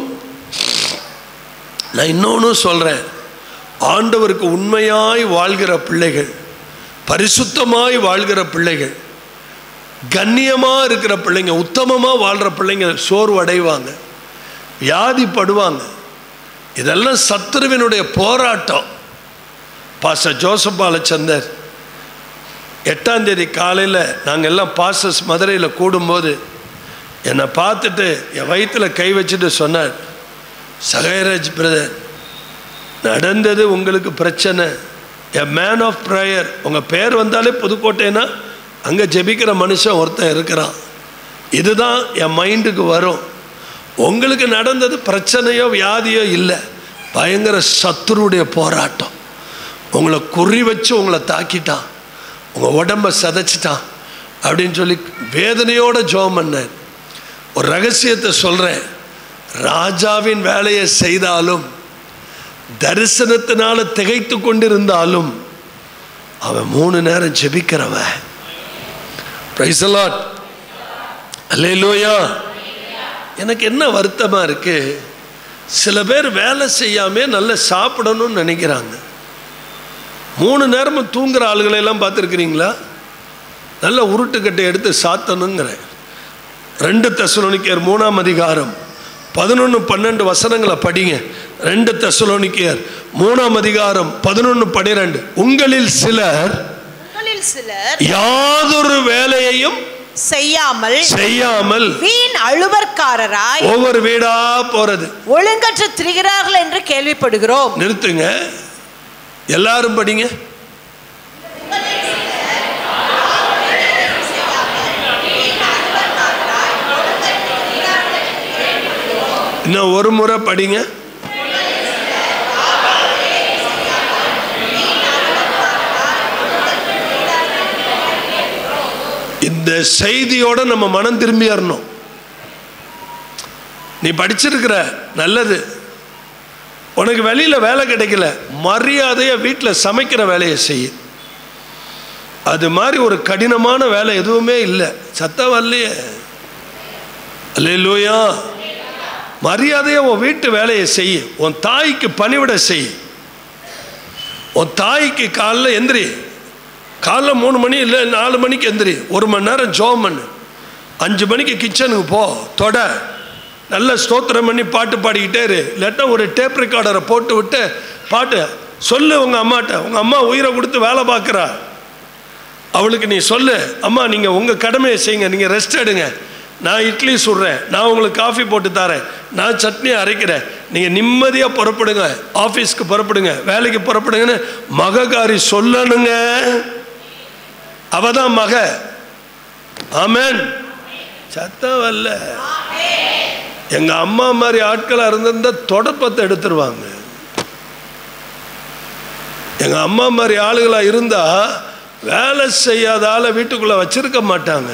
நான் இன்னொன்று சொல்கிறேன் ஆண்டவருக்கு உண்மையாய் வாழ்கிற பிள்ளைகள் பரிசுத்தமாய் வாழ்கிற பிள்ளைகள் கண்ணியமாக இருக்கிற பிள்ளைங்க உத்தமமாக வாழ்கிற பிள்ளைங்க சோர்வு அடைவாங்க வியாதிப்படுவாங்க இதெல்லாம் சத்துருவினுடைய போராட்டம் பாஸ்டர் ஜோசப் பாலச்சந்தர் எட்டாம் தேதி காலையில் நாங்கள் எல்லாம் பாஸ்டர்ஸ் மதுரையில் கூடும்போது என்னை பார்த்துட்டு என் வயிற்றில் கை வச்சுட்டு சொன்னார் சகைராஜ் பிரதர் நடந்தது உங்களுக்கு பிரச்சனை எ மேன் ஆஃப் ப்ரேயர் உங்கள் பேர் வந்தாலே புதுக்கோட்டைன்னா அங்கே ஜெபிக்கிற மனுஷன் ஒருத்தன் இருக்கிறான் இதுதான் என் மைண்டுக்கு வரும் உங்களுக்கு நடந்தது பிரச்சனையோ வியாதியோ இல்லை பயங்கர சத்துருடைய போராட்டம் உங்களை குறி வச்சு உங்களை தாக்கிட்டான் உங்கள் உடம்ப சதைச்சிட்டான் அப்படின்னு சொல்லி வேதனையோட ஜோம் பண்ணேன் ஒரு ரகசியத்தை சொல்கிறேன் ராஜாவின் வேலையை செய்தாலும் தரிசனத்தினால திகைத்து கொண்டிருந்தாலும் அவன் மூணு நேரம் ஜெபிக்கிறவன் பிரைஸ் அலாட் அல்லேலூயா எனக்கு என்ன வருத்தமா இருக்கு சில பேர் வேலை செய்யாம நல்லா சாப்பிடணும்னு நினைக்கிறாங்க மூணு நேரமும் தூங்குற ஆளுகளை எல்லாம் பார்த்துருக்கிறீங்களா நல்ல உருட்டுக்கட்டை எடுத்து சாத்தணுங்கிறேன் ரெண்டு தெசலோனிக்கர் மூணாம் அதிகாரம் பதினொன்று பன்னெண்டு வசனங்களை படிங்க ரெண்டு தெசலோனிக்கர் மூணாம் அதிகாரம் பதினொன்று பன்னிரெண்டு உங்களில் சிலர் உங்களில் சிலர் யாதொரு வேலையையும் செய்யாமல் செய்யாமல் வீண் அழுவற்காரராய் ஒவ்வொரு வீடா போறது ஒழுங்கற்று திரிகிறார்கள் என்று கேள்விப்படுகிறோம் நிறுத்துங்க எல்லாரும் படிங்க இன்னும் ஒரு முறை படிங்க இந்த செய்தியோட நம்ம மனம் திரும்பியறணும் நீ படிச்சிருக்கிற நல்லது உனக்கு வெளியில் வேலை கிடைக்கல மரியாதையை வீட்டில் சமைக்கிற வேலையை செய் அது மாதிரி ஒரு கடினமான வேலை எதுவுமே இல்லை சத்தம் வரலையே அல்லையா மரியாதையை உன் வீட்டு வேலையை செய் உன் தாய்க்கு பணிவிட செய் உன் தாய்க்கு காலைல எந்திரி காலைல மூணு மணி இல்லை நாலு மணிக்கு எந்திரி ஒரு மணி நேரம் ஜோம் பண்ணு அஞ்சு மணிக்கு கிச்சனுக்கு போ தொட நல்ல ஸ்தோத்திரம் பண்ணி பாட்டு பாடிக்கிட்டே இரு இல்லாட்டா ஒரு டேப் ரெக்கார்டரை போட்டு விட்டு பாட்டு சொல்லு உங்கள் அம்மாட்ட உங்கள் அம்மா உயிரை கொடுத்து வேலை பார்க்குறா அவளுக்கு நீ சொல்லு அம்மா நீங்கள் உங்கள் கடமையை செய்யுங்க நீங்கள் ரெஸ்ட் எடுங்க நான் இட்லி சுடுறேன் நான் உங்களுக்கு காஃபி போட்டு தரேன் நான் சட்னி அரைக்கிறேன் நீங்கள் நிம்மதியாக புறப்படுங்க ஆஃபீஸ்க்கு புறப்படுங்க வேலைக்கு புறப்படுங்கன்னு மககாரி சொல்லணுங்க அவ தான் மக ஆமேன் சத்தம் வரல எங்க அம்மா மாதிரி ஆட்களா இருந்திருந்தா தொடப்பத்தை எடுத்துருவாங்க எங்க அம்மா மாதிரி ஆளுகளா இருந்தா வேலை செய்யாத ஆளை வீட்டுக்குள்ள வச்சிருக்க மாட்டாங்க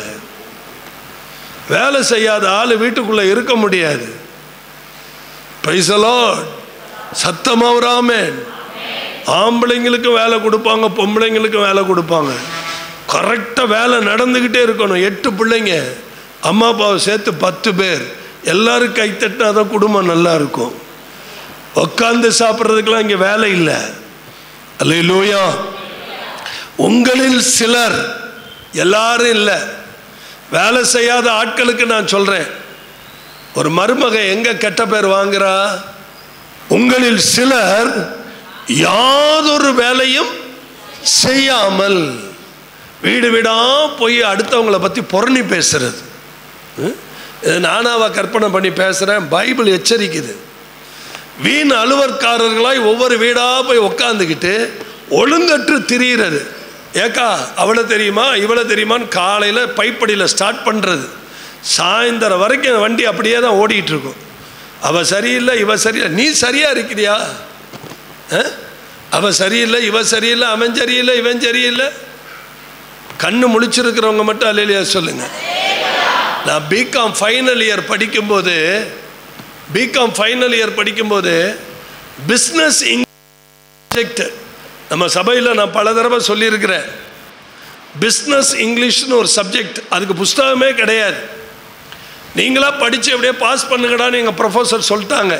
வேலை செய்யாத ஆள் வீட்டுக்குள்ள இருக்க முடியாது பைசலோ சத்தமா வராமேன் ஆம்பளைங்களுக்கு வேலை கொடுப்பாங்க பொம்பளைங்களுக்கு வேலை கொடுப்பாங்க கரெக்டாக வேலை நடந்துக்கிட்டே இருக்கணும் எட்டு பிள்ளைங்க அம்மா அப்பாவை சேர்த்து பத்து பேர் எல்லாரும் கைத்தட்டினா தான் குடும்பம் நல்லா இருக்கும் உட்காந்து சாப்பிட்றதுக்கெல்லாம் இங்கே வேலை இல்லை அல்ல லூயா உங்களில் சிலர் எல்லாரும் இல்லை வேலை செய்யாத ஆட்களுக்கு நான் சொல்கிறேன் ஒரு மருமக எங்க கெட்ட பேர் வாங்குறா உங்களில் சிலர் யாதொரு வேலையும் செய்யாமல் வீடு வீடா போய் அடுத்தவங்களை பற்றி புரணி பேசுறது ம்? இது நானாவா கற்பனை பண்ணி பேசுகிறேன் பைபிள் எச்சரிக்குது வீண் அலுவற்காரர்களாய் ஒவ்வொரு வீடாக போய் உக்காந்துக்கிட்டு ஒழுங்கற்று திரியிறது ஏக்கா அவளை தெரியுமா இவளை தெரியுமான்னு காலையில் பைப்படியில் ஸ்டார்ட் பண்ணுறது சாயந்தரம் வரைக்கும் அந்த வண்டி அப்படியே தான் ஓடிட்டு இருக்கும் அவ சரியில்லை இவ சரியில்லை நீ சரியா இருக்கிறியா அஹ்? அவ சரியில்லை இவ சரியில்லை அவன் சரியில்லை இவன் சரியில்லை கண்ணு முழிச்சிருக்கிறவங்க மட்டும் அல்லையா சொல்லுங்க நான் பிகாம் ஃபைனல் இயர் படிக்கும்போது பிகாம் ஃபைனல் இயர் படிக்கும்போது பிஸ்னஸ் சப்ஜெக்ட் நம்ம சபையில் நான் பல தடவை சொல்லியிருக்கிறேன் பிஸ்னஸ் இங்கிலீஷ்னு ஒரு சப்ஜெக்ட் அதுக்கு புஸ்தகமே கிடையாது நீங்களா படித்து அப்படியே பாஸ் பண்ணுங்கடான்னு எங்கள் ப்ரொஃபஸர் சொல்லிட்டாங்க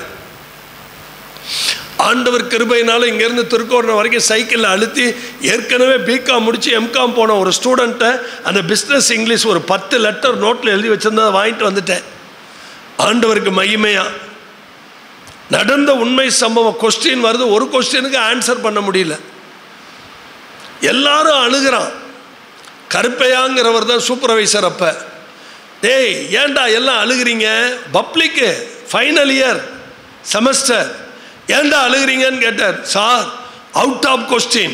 ஆண்டவர் கிருபையினால இங்கேருந்து திருக்கோணம் வரைக்கும் சைக்கிளில் அழுத்தி ஏற்கனவே பிகாம் முடித்து எம்காம் போன ஒரு ஸ்டூடெண்ட்டை அந்த பிஸ்னஸ் இங்கிலீஷ் ஒரு பத்து லெட்டர் நோட்டில் எழுதி வச்சிருந்தா அதை வாங்கிட்டு வந்துட்டேன் ஆண்டவருக்கு மகிமையா நடந்த உண்மை சம்பவம் கொஸ்டின் வருது ஒரு கொஸ்டினுக்கு ஆன்சர் பண்ண முடியல எல்லாரும் அழுகிறான் கருப்பையாங்கிறவர் தான் சூப்பர்வைசர் அப்போ டேய் ஏன்டா எல்லாம் அழுகிறீங்க பப்ளிக்கு ஃபைனல் இயர் செமஸ்டர் ஏன்டா அழுகிறீங்கன்னு கேட்டார் சார் அவுட் ஆஃப் கொஸ்டின்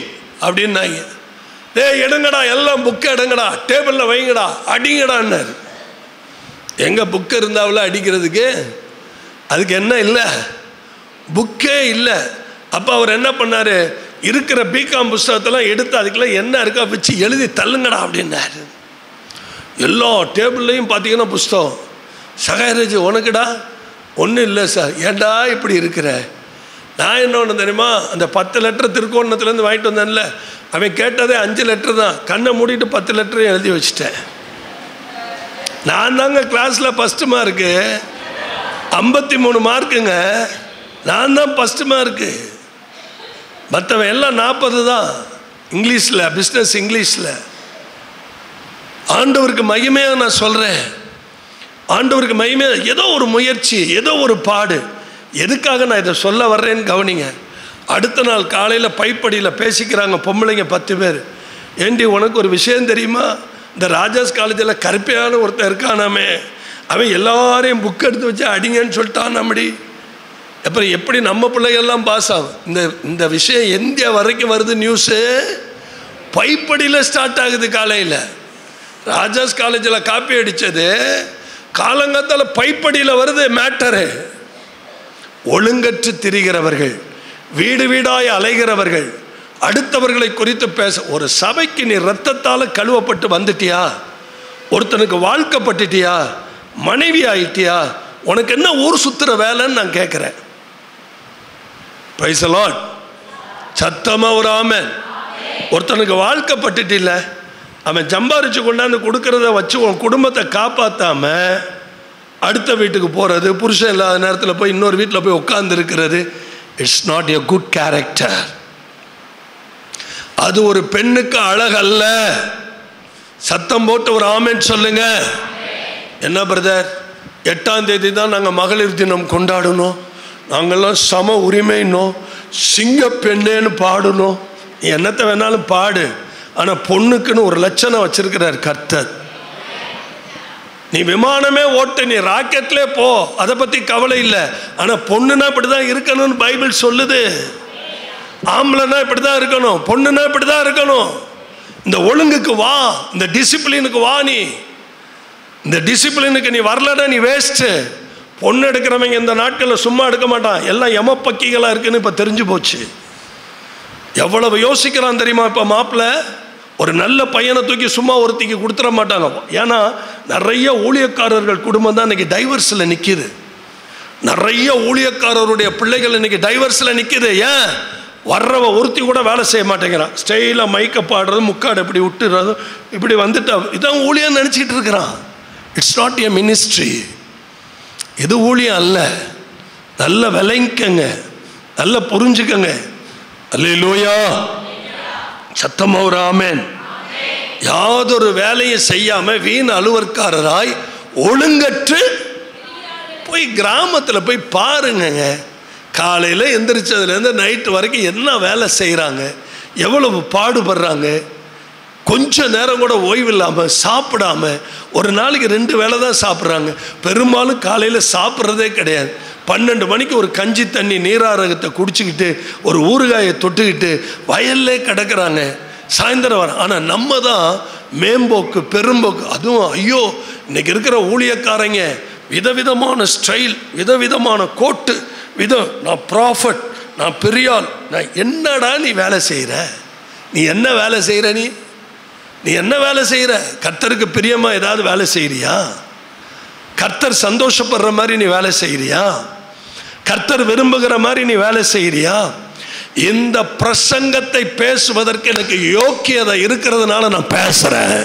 அப்படின்னாங்க டேய் எடுங்கடா எல்லாம் புக்கை எடுங்கடா டேபிளில் வைங்கடா அடிங்கடான்னாரு எங்க புக்கு இருந்தாவில் அடிக்கிறதுக்கு அதுக்கு என்ன இல்லை புக்கே இல்லை அப்போ அவர் என்ன பண்ணாரு இருக்கிற பிகாம் புஸ்தகத்தெல்லாம் எடுத்து அதுக்குள்ள என்ன இருக்கா வச்சு எழுதி தள்ளுங்கடா அப்படின்னாரு எல்லா டேபிள்லையும் பார்த்தீங்கன்னா புஸ்தகம் சகாயராஜ் உனக்குடா ஒன்றும் இல்லை சார் ஏன்டா இப்படி இருக்கிற நான் என்ன ஒன்று தெரியுமா அந்த பத்து லெட்டர் திருக்கோணத்துலேருந்து வாங்கிட்டு வந்தேன்ல அவன் கேட்டதே அஞ்சு லெட்டர் தான் கண்ணை மூடிட்டு பத்து லெட்டரையும் எழுதி வச்சுட்டேன் நான் தாங்க கிளாஸில் ஃபஸ்ட்டு மார்க்கு ஐம்பத்தி மூணு மார்க்குங்க நான் தான் ஃபஸ்ட்டு மார்க்கு மற்றவன் எல்லாம் நாற்பது தான் இங்கிலீஷில் பிஸ்னஸ் இங்கிலீஷில் ஆண்டவருக்கு மகிமையாக நான் சொல்கிறேன் ஆண்டவருக்கு மகிமையாக ஏதோ ஒரு முயற்சி ஏதோ ஒரு பாடு எதுக்காக நான் இதை சொல்ல வர்றேன்னு கவனிங்க அடுத்த நாள் காலையில் பைப்படியில் பேசிக்கிறாங்க பொம்பளைங்க பத்து பேர் ஏண்டி உனக்கு ஒரு விஷயம் தெரியுமா இந்த ராஜாஸ் காலேஜில் கருப்பையான ஒருத்தன் இருக்கானாமே அவன் எல்லாரையும் புக் எடுத்து வச்சு அடிங்கன்னு சொல்லிட்டான் நம்மடி அப்புறம் எப்படி நம்ம பிள்ளைகள்லாம் பாஸ் ஆகும் இந்த இந்த விஷயம் இந்தியா வரைக்கும் வருது நியூஸு பைப்படியில் ஸ்டார்ட் ஆகுது காலையில் ராஜாஸ் காலேஜில் காப்பி அடித்தது காலங்காத்தால் பைப்படியில் வருது மேட்டரு ஒழுங்கற்று திரிகிறவர்கள் வீடு வீடாய் அலைகிறவர்கள் அடுத்தவர்களை குறித்து பேச ஒரு சபைக்கு நீ ரத்தத்தால் கழுவப்பட்டு வந்துட்டியா ஒருத்தனுக்கு வாழ்க்கப்பட்டுட்டியா மனைவி ஆயிட்டியா உனக்கு என்ன ஊர் சுத்துற வேலைன்னு நான் கேட்குறேன் பைசலாட் சத்தமா ஒரு ஆமன் ஒருத்தனுக்கு வாழ்க்கப்பட்டுட்டில்ல அவன் சம்பாரிச்சு கொண்டாந்து கொடுக்கறத வச்சு உன் குடும்பத்தை காப்பாத்தாம அடுத்த வீட்டுக்கு போகிறது புருஷன் இல்லாத நேரத்தில் போய் இன்னொரு வீட்டில் போய் உட்கார்ந்து இருக்கிறது it's not a good character அது ஒரு பெண்ணுக்கு அழகல்ல சத்தம் போட்டு ஒரு ஆமேன்னு சொல்லுங்க என்ன பிரதர் எட்டாம் தேதி தான் நாங்கள் மகளிர் தினம் கொண்டாடணும் நாங்கள்லாம் சம உரிமைன்னோம் சிங்க பெண்ணேன்னு பாடணும் நீ என்னத்தை வேணாலும் பாடு ஆனால் பொண்ணுக்குன்னு ஒரு லட்சணம் வச்சிருக்கிறார் கர்த்தர் நீ விமானமே ஓட்டு நீ ராக்கெட்லே போ அதை பற்றி கவலை இல்லை ஆனால் பொண்ணுனா இப்படி தான் இருக்கணும்னு பைபிள் சொல்லுது ஆம்பளைனா இப்படி தான் இருக்கணும் பொண்ணுனா இப்படி தான் இருக்கணும் இந்த ஒழுங்குக்கு வா இந்த டிசிப்ளினுக்கு வா நீ இந்த டிசிப்ளினுக்கு நீ வரலன்னா நீ வேஸ்ட்டு பொண்ணு எடுக்கிறவங்க இந்த நாட்களில் சும்மா எடுக்க மாட்டான் எல்லாம் எமப்பக்கிகளாக இருக்குன்னு இப்போ தெரிஞ்சு போச்சு எவ்வளவு யோசிக்கிறான் தெரியுமா இப்போ மாப்பிள்ளை ஒரு நல்ல பையனை தூக்கி சும்மா ஒருத்திக்கு கொடுத்துட மாட்டாங்க ஏன்னா நிறைய ஊழியக்காரர்கள் குடும்பம் தான் இன்னைக்கு டைவர்ஸில் நிற்கிது நிறைய ஊழியக்காரருடைய பிள்ளைகள் இன்னைக்கு டைவர்ஸில் நிற்கிது ஏன் வர்றவ ஒருத்தி கூட வேலை செய்ய மாட்டேங்கிறான் ஸ்டைலாக மைக்க பாடுறது முக்காடு இப்படி விட்டுறது இப்படி வந்துட்டா இதான் ஊழியம் நினச்சிக்கிட்டு இருக்கிறான் இட்ஸ் நாட் எ மினிஸ்ட்ரி இது ஊழியம் அல்ல நல்ல விளைங்கங்க நல்ல புரிஞ்சுக்கங்க அல்லையிலோயா சத்தமா ஒரு ஆமேன் யாதொரு வேலையும் செய்யாம வீண் அலுவற்காரராய் ஒழுங்கற்று போய் கிராமத்தில் போய் பாருங்கங்க காலையில் எந்திரிச்சதுலேருந்து நைட்டு வரைக்கும் என்ன வேலை செய்கிறாங்க எவ்வளவு பாடுபடுறாங்க கொஞ்ச நேரம் கூட ஓய்வு இல்லாமல் சாப்பிடாம ஒரு நாளைக்கு ரெண்டு வேளை தான் சாப்பிட்றாங்க பெரும்பாலும் காலையில் சாப்பிட்றதே கிடையாது பன்னெண்டு மணிக்கு ஒரு கஞ்சி தண்ணி நீராரகத்தை குடிச்சுக்கிட்டு ஒரு ஊறுகாயை தொட்டுக்கிட்டு வயல்லே கிடக்குறாங்க சாயந்தரம் வர ஆனால் நம்ம தான் மேம்போக்கு பெரும்போக்கு அதுவும் ஐயோ இன்னைக்கு இருக்கிற ஊழியக்காரங்க விதவிதமான ஸ்டைல் விதவிதமான கோட்டு விதம் நான் ப்ராஃபட் நான் பெரியாள் நான் என்னடா நீ வேலை செய்கிற நீ என்ன வேலை செய்கிற நீ நீ என்ன வேலை செய்கிற கர்த்தருக்கு பிரியமா ஏதாவது வேலை செய்கிறியா கர்த்தர் சந்தோஷப்படுற மாதிரி நீ வேலை செய்கிறியா கர்த்தர் விரும்புகிற மாதிரி நீ வேலை செய்கிறியா இந்த பிரசங்கத்தை பேசுவதற்கு எனக்கு யோக்கியதை இருக்கிறதுனால நான் பேசுறேன்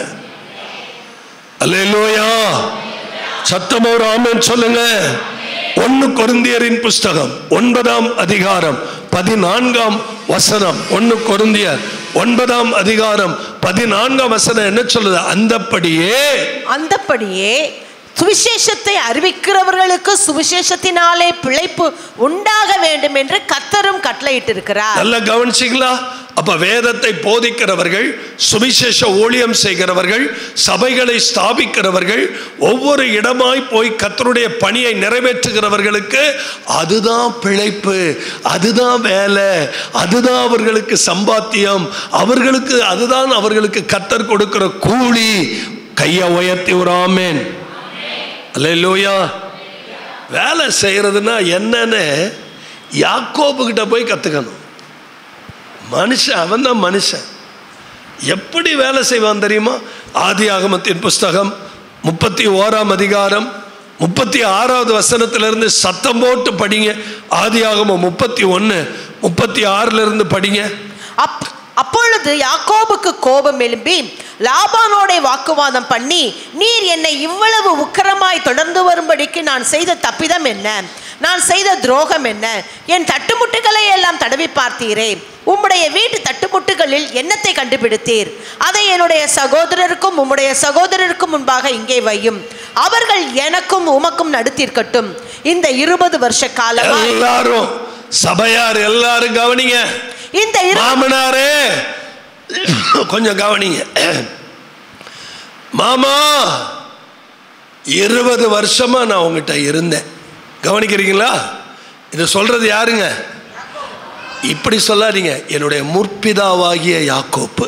அல்லேலூயா சத்தம் ஒரு ஆமென் சொல்லுங்க ஒன்னு கொருந்தியரின் புஸ்தகம் ஒன்பதாம் அதிகாரம் பதினான்காம் வசனம் ஒன்னு கொருந்தியர் ஒன்பதாம் அதிகாரம் பதினான்காம் வசனம் என்ன சொல்லுது அந்தப்படியே அந்தப்படியே சுவிசேஷத்தை அறிவிக்கிறவர்களுக்கு சுவிசேஷத்தினாலே பிழைப்பு உண்டாக வேண்டும் என்று கத்தரும் கட்டளையிட்டிருக்கிறார் நல்லா கவனிச்சிங்களா அப்ப வேதத்தை போதிக்கிறவர்கள் சுவிசேஷ ஊழியம் செய்கிறவர்கள் சபைகளை ஸ்தாபிக்கிறவர்கள் ஒவ்வொரு இடமாய் போய் கத்தருடைய பணியை நிறைவேற்றுகிறவர்களுக்கு அதுதான் பிழைப்பு அதுதான் வேலை அதுதான் அவர்களுக்கு சம்பாத்தியம் அவர்களுக்கு அதுதான் அவர்களுக்கு கத்தர் கொடுக்கிற கூலி கையை உயர்த்தி ஒரு ஆமேன் அல்லேலூயா வேலை செய்யறதுன்னா என்னன்னு யாக்கோபு கிட்ட போய் கத்துக்கணும் மனுஷன் அவன் தான் மனுஷன் எப்படி வேலை செய்வான் தெரியுமா ஆதி ஆகமத்தின் புஸ்தகம் முப்பத்தி ஓராம் அதிகாரம் முப்பத்தி ஆறாவது வசனத்திலிருந்து சத்தம் போட்டு படிங்க ஆதி ஆகமம் முப்பத்தி ஒன்று முப்பத்தி ஆறுல இருந்து படிங்க அப் அப்பொழுது யாக்கோபுக்கு கோபம் எழும்பி லாபானோட வாக்குவாதம் பண்ணி நீர் என்னை இவ்வளவு உக்கிரமாய் தொடர்ந்து வரும்படிக்கு நான் செய்த தப்பிதம் என்ன நான் செய்த துரோகம் என்ன என் தட்டுமுட்டுகளை எல்லாம் தடவி பார்த்தீரே உம்முடைய வீட்டு தட்டுமுட்டுகளில் என்னத்தை கண்டுபிடித்தீர் அதை என்னுடைய சகோதரருக்கும் உம்முடைய சகோதரருக்கும் முன்பாக இங்கே வையும் அவர்கள் எனக்கும் உமக்கும் நடுத்திருக்கட்டும் இந்த இருபது வருஷ காலமாய் எல்லாரும் சபையார் எல்லாரும் கவனிங்க இந்த இரு மாமனாரே கொஞ்சம் கவனிங்க மாமா இருபது வருஷமா நான் உங்ககிட்ட இருந்தேன் கவனிக்கிறீங்களா இதை சொல்றது யாருங்க இப்படி சொல்லாதீங்க என்னுடைய முற்பிதாவாகிய யாக்கோப்பு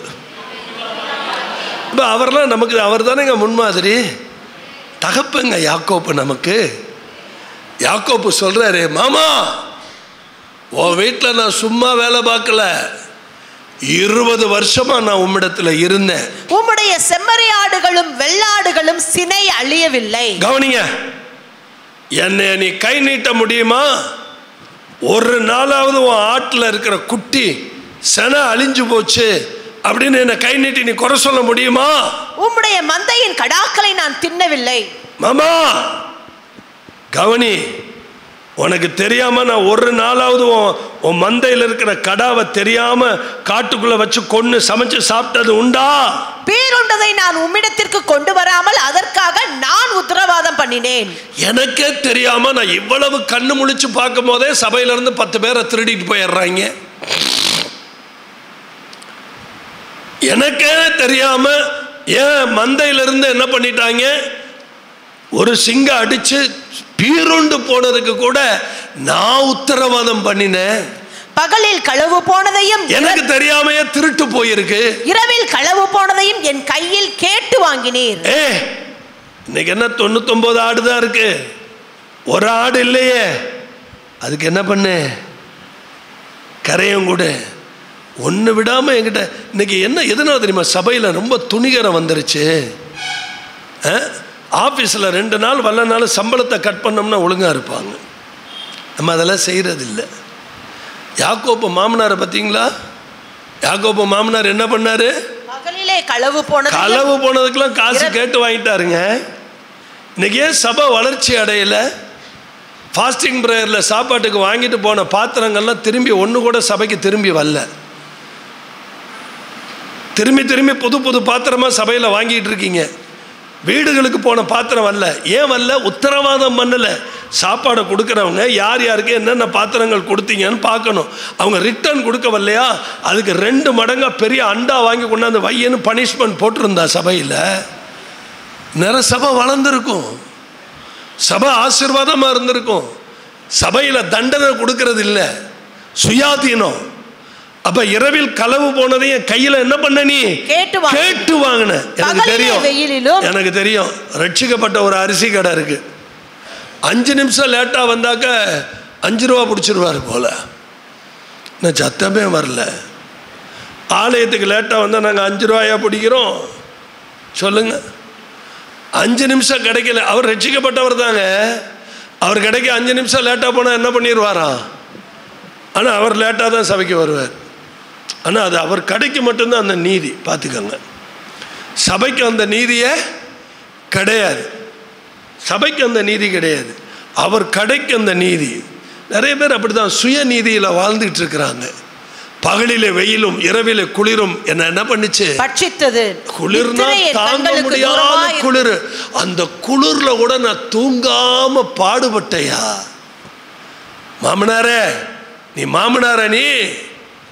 இப்போ அவர்லாம் நமக்கு அவர் தானேங்க முன்மாதிரி தகப்புங்க யாக்கோப்பு நமக்கு யாக்கோப்பு சொல்றாரு மாமா உன் வீட்டில் நான் சும்மா வேலை பார்க்கல இருபது வருஷமா நான் உம்மிடத்துல இருந்தேன் உம்முடைய செம்மறி ஆடுகளும் வெள்ளாடுகளும் சினை அழியவில்லை கவனிங்க என்னை நீ கை நீட்ட முடியுமா ஒரு நாளாவது உன் ஆட்டில் இருக்கிற குட்டி சென அழிஞ்சு போச்சு அப்படின்னு என்னை கை நீட்டி நீ குறை சொல்ல முடியுமா உம்முடைய மந்தையின் கடாக்களை நான் தின்னவில்லை மாமா கவனி உனக்கு தெரியாம நான் ஒரு நாளாவது உன் உன் மந்தையில் இருக்கிற கடாவை தெரியாம காட்டுக்குள்ள வச்சு கொன்னு சமைச்சு சாப்பிட்டது உண்டா பேருண்டதை நான் உம்மிடத்திற்கு கொண்டு வராமல் அதற்காக நான் உத்தரவாதம் பண்ணினேன் எனக்கே தெரியாம நான் இவ்வளவு கண்ணு முழிச்சு பார்க்கும் போதே சபையில இருந்து பத்து பேரை திருடிட்டு போயிடுறாங்க எனக்கே தெரியாம ஏன் மந்தையில இருந்து என்ன பண்ணிட்டாங்க ஒரு சிங்கம் அடிச்சு பீருண்டு போனதுக்கு கூட நான் உத்தரவாதம் பண்ணினேன் பகலில் களவு போனதையும் எனக்கு தெரியாமையே திருட்டு போயிருக்கு இரவில் களவு போனதையும் என் கையில் கேட்டு வாங்கினீர் ஏ இன்னைக்கு என்ன தொண்ணூத்தொன்பது ஆடு தான் இருக்கு ஒரு ஆடு இல்லையே அதுக்கு என்ன பண்ணு கரையும் கூட ஒன்று விடாமல் என்கிட்ட இன்னைக்கு என்ன எதனால தெரியுமா சபையில் ரொம்ப துணிகரம் வந்துருச்சு ஆஃபீஸில் ரெண்டு நாள் வல்ல நாள் சம்பளத்தை கட் பண்ணோம்னா ஒழுங்காக இருப்பாங்க நம்ம அதெல்லாம் செய்கிறதில்ல யாக்கோப்பு மாமனாரை பார்த்தீங்களா யாக்கோப்பு மாமனார் என்ன பண்ணாரு பகலிலே களவு போனது களவு போனதுக்கெல்லாம் காசு இரவு- கேட்டு வாங்கிட்டாருங்க இன்னைக்கு ஏன் சபை வளர்ச்சி அடையல ஃபாஸ்டிங் ப்ரேயரில் சாப்பாட்டுக்கு வாங்கிட்டு போன பாத்திரங்கள்லாம் திரும்பி ஒன்று கூட சபைக்கு திரும்பி வரல திரும்பி திரும்பி புது புது பாத்திரமா சபையில் வாங்கிட்டு இருக்கீங்க வீடுகளுக்கு போன பாத்திரம் வரல ஏன் வரல உத்தரவாதம் பண்ணல சாப்பாடை கொடுக்குறவங்க யார் யாருக்கு என்னென்ன பாத்திரங்கள் கொடுத்தீங்கன்னு பார்க்கணும் அவங்க ரிட்டர்ன் கொடுக்க வரலையா அதுக்கு ரெண்டு மடங்கா பெரிய அண்டா வாங்கி கொண்டாந்து வையன்னு பனிஷ்மெண்ட் போட்டிருந்தா சபையில் நிறைய சபை வளர்ந்துருக்கும் சபை ஆசீர்வாதமாக இருந்திருக்கும் சபையில் தண்டனை கொடுக்கறது இல்லை சுயாதீனம் அப்ப இரவில் களவு போனதையும் கையில என்ன பண்ண நீ கேட்டு வாங்க. கேட்டு வாங்கின எனக்கு பகலிலே தெரியும் வெயிலிலும் எனக்கு தெரியும் ரட்சிக்கப்பட்ட ஒரு அரிசி கடை இருக்கு அஞ்சு நிமிஷம் லேட்டா வந்தாக்க அஞ்சு ரூபா பிடிச்சிருவாரு போல இன்னும் சத்தமே வரல ஆலயத்துக்கு லேட்டாக வந்தால் நாங்கள் அஞ்சு ரூபாயா பிடிக்கிறோம் சொல்லுங்க அஞ்சு நிமிஷம் கிடைக்கல அவர் ரட்சிக்கப்பட்டவர் தாங்க அவர் கிடைக்க அஞ்சு நிமிஷம் லேட்டாக போனால் என்ன பண்ணிடுவாராம் ஆனால் அவர் லேட்டாக தான் சபைக்கு வருவார் ஆனால் அது அவர் கடைக்கு மட்டும்தான் அந்த நீதி பார்த்துக்கோங்க சபைக்கு அந்த நீதியே கிடையாது சபைக்கு அந்த நீதி கிடையாது அவர் கடைக்கு அந்த நீதி நிறைய பேர் அப்படிதான் சுய நீதியில் வாழ்ந்துட்டு இருக்கிறாங்க பகலிலே வெயிலும் இரவிலே குளிரும் என்ன என்ன பண்ணுச்சு பட்சித்தது குளிர்னா நித்திரை என் தாங்க கண்களுக்கு முடியாத தூரமாய் குளிர் அந்த குளிர்ல கூட நான் தூங்காம பாடுபட்டையா மாமனாரே நீ மாமனார நீ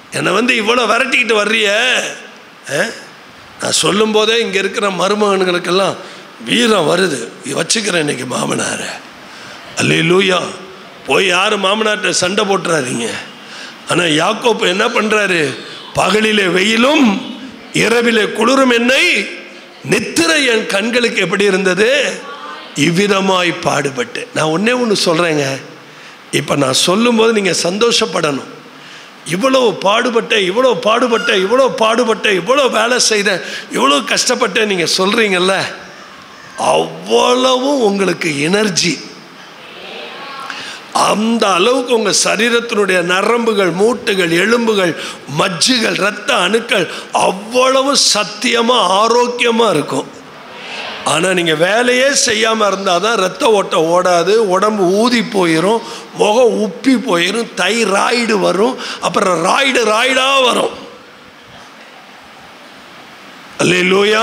என்னை வந்து இவ்வளோ விரட்டிக்கிட்டு வர்றிய ஆ? நான் சொல்லும் போதே இங்கே இருக்கிற மருமகன்களுக்கெல்லாம் வீரம் வருது வச்சுக்கிறேன் இன்னைக்கு மாமனாரை அல்லே லூயா போய் யாரும் மாமனார்ட்ட சண்டை போட்டுறாதீங்க ஆனால் யாக்கோப்பு என்ன பண்ணுறாரு பகலிலே வெயிலும் இரவிலே குளிரும் என்னை நித்திரை என் கண்களுக்கு எப்படி இருந்தது இவ்விதமாய் பாடுபட்டு நான் ஒன்றே ஒன்று சொல்கிறேங்க இப்போ நான் சொல்லும்போது நீங்கள் சந்தோஷப்படணும் இவ்வளோ பாடுபட்டேன் இவ்வளோ பாடுபட்டேன் இவ்வளோ பாடுபட்டேன் இவ்வளோ வேலை செய்தேன் இவ்வளோ கஷ்டப்பட்டேன் நீங்கள் சொல்கிறீங்கல்ல அவ்வளவும் உங்களுக்கு எனர்ஜி அந்த அளவுக்கு உங்கள் சரீரத்தினுடைய நரம்புகள் மூட்டுகள் எலும்புகள் மஜ்ஜுகள் இரத்த அணுக்கள் அவ்வளவு சத்தியமாக ஆரோக்கியமாக இருக்கும் ஆனால் நீங்கள் வேலையே செய்யாமல் இருந்தால் தான் ரத்த ஓட்டம் ஓடாது உடம்பு ஊதி போயிடும் முகம் உப்பி போயிடும் தைராய்டு வரும் அப்புறம் ராய்டு ராய்டாக வரும் அல்லையா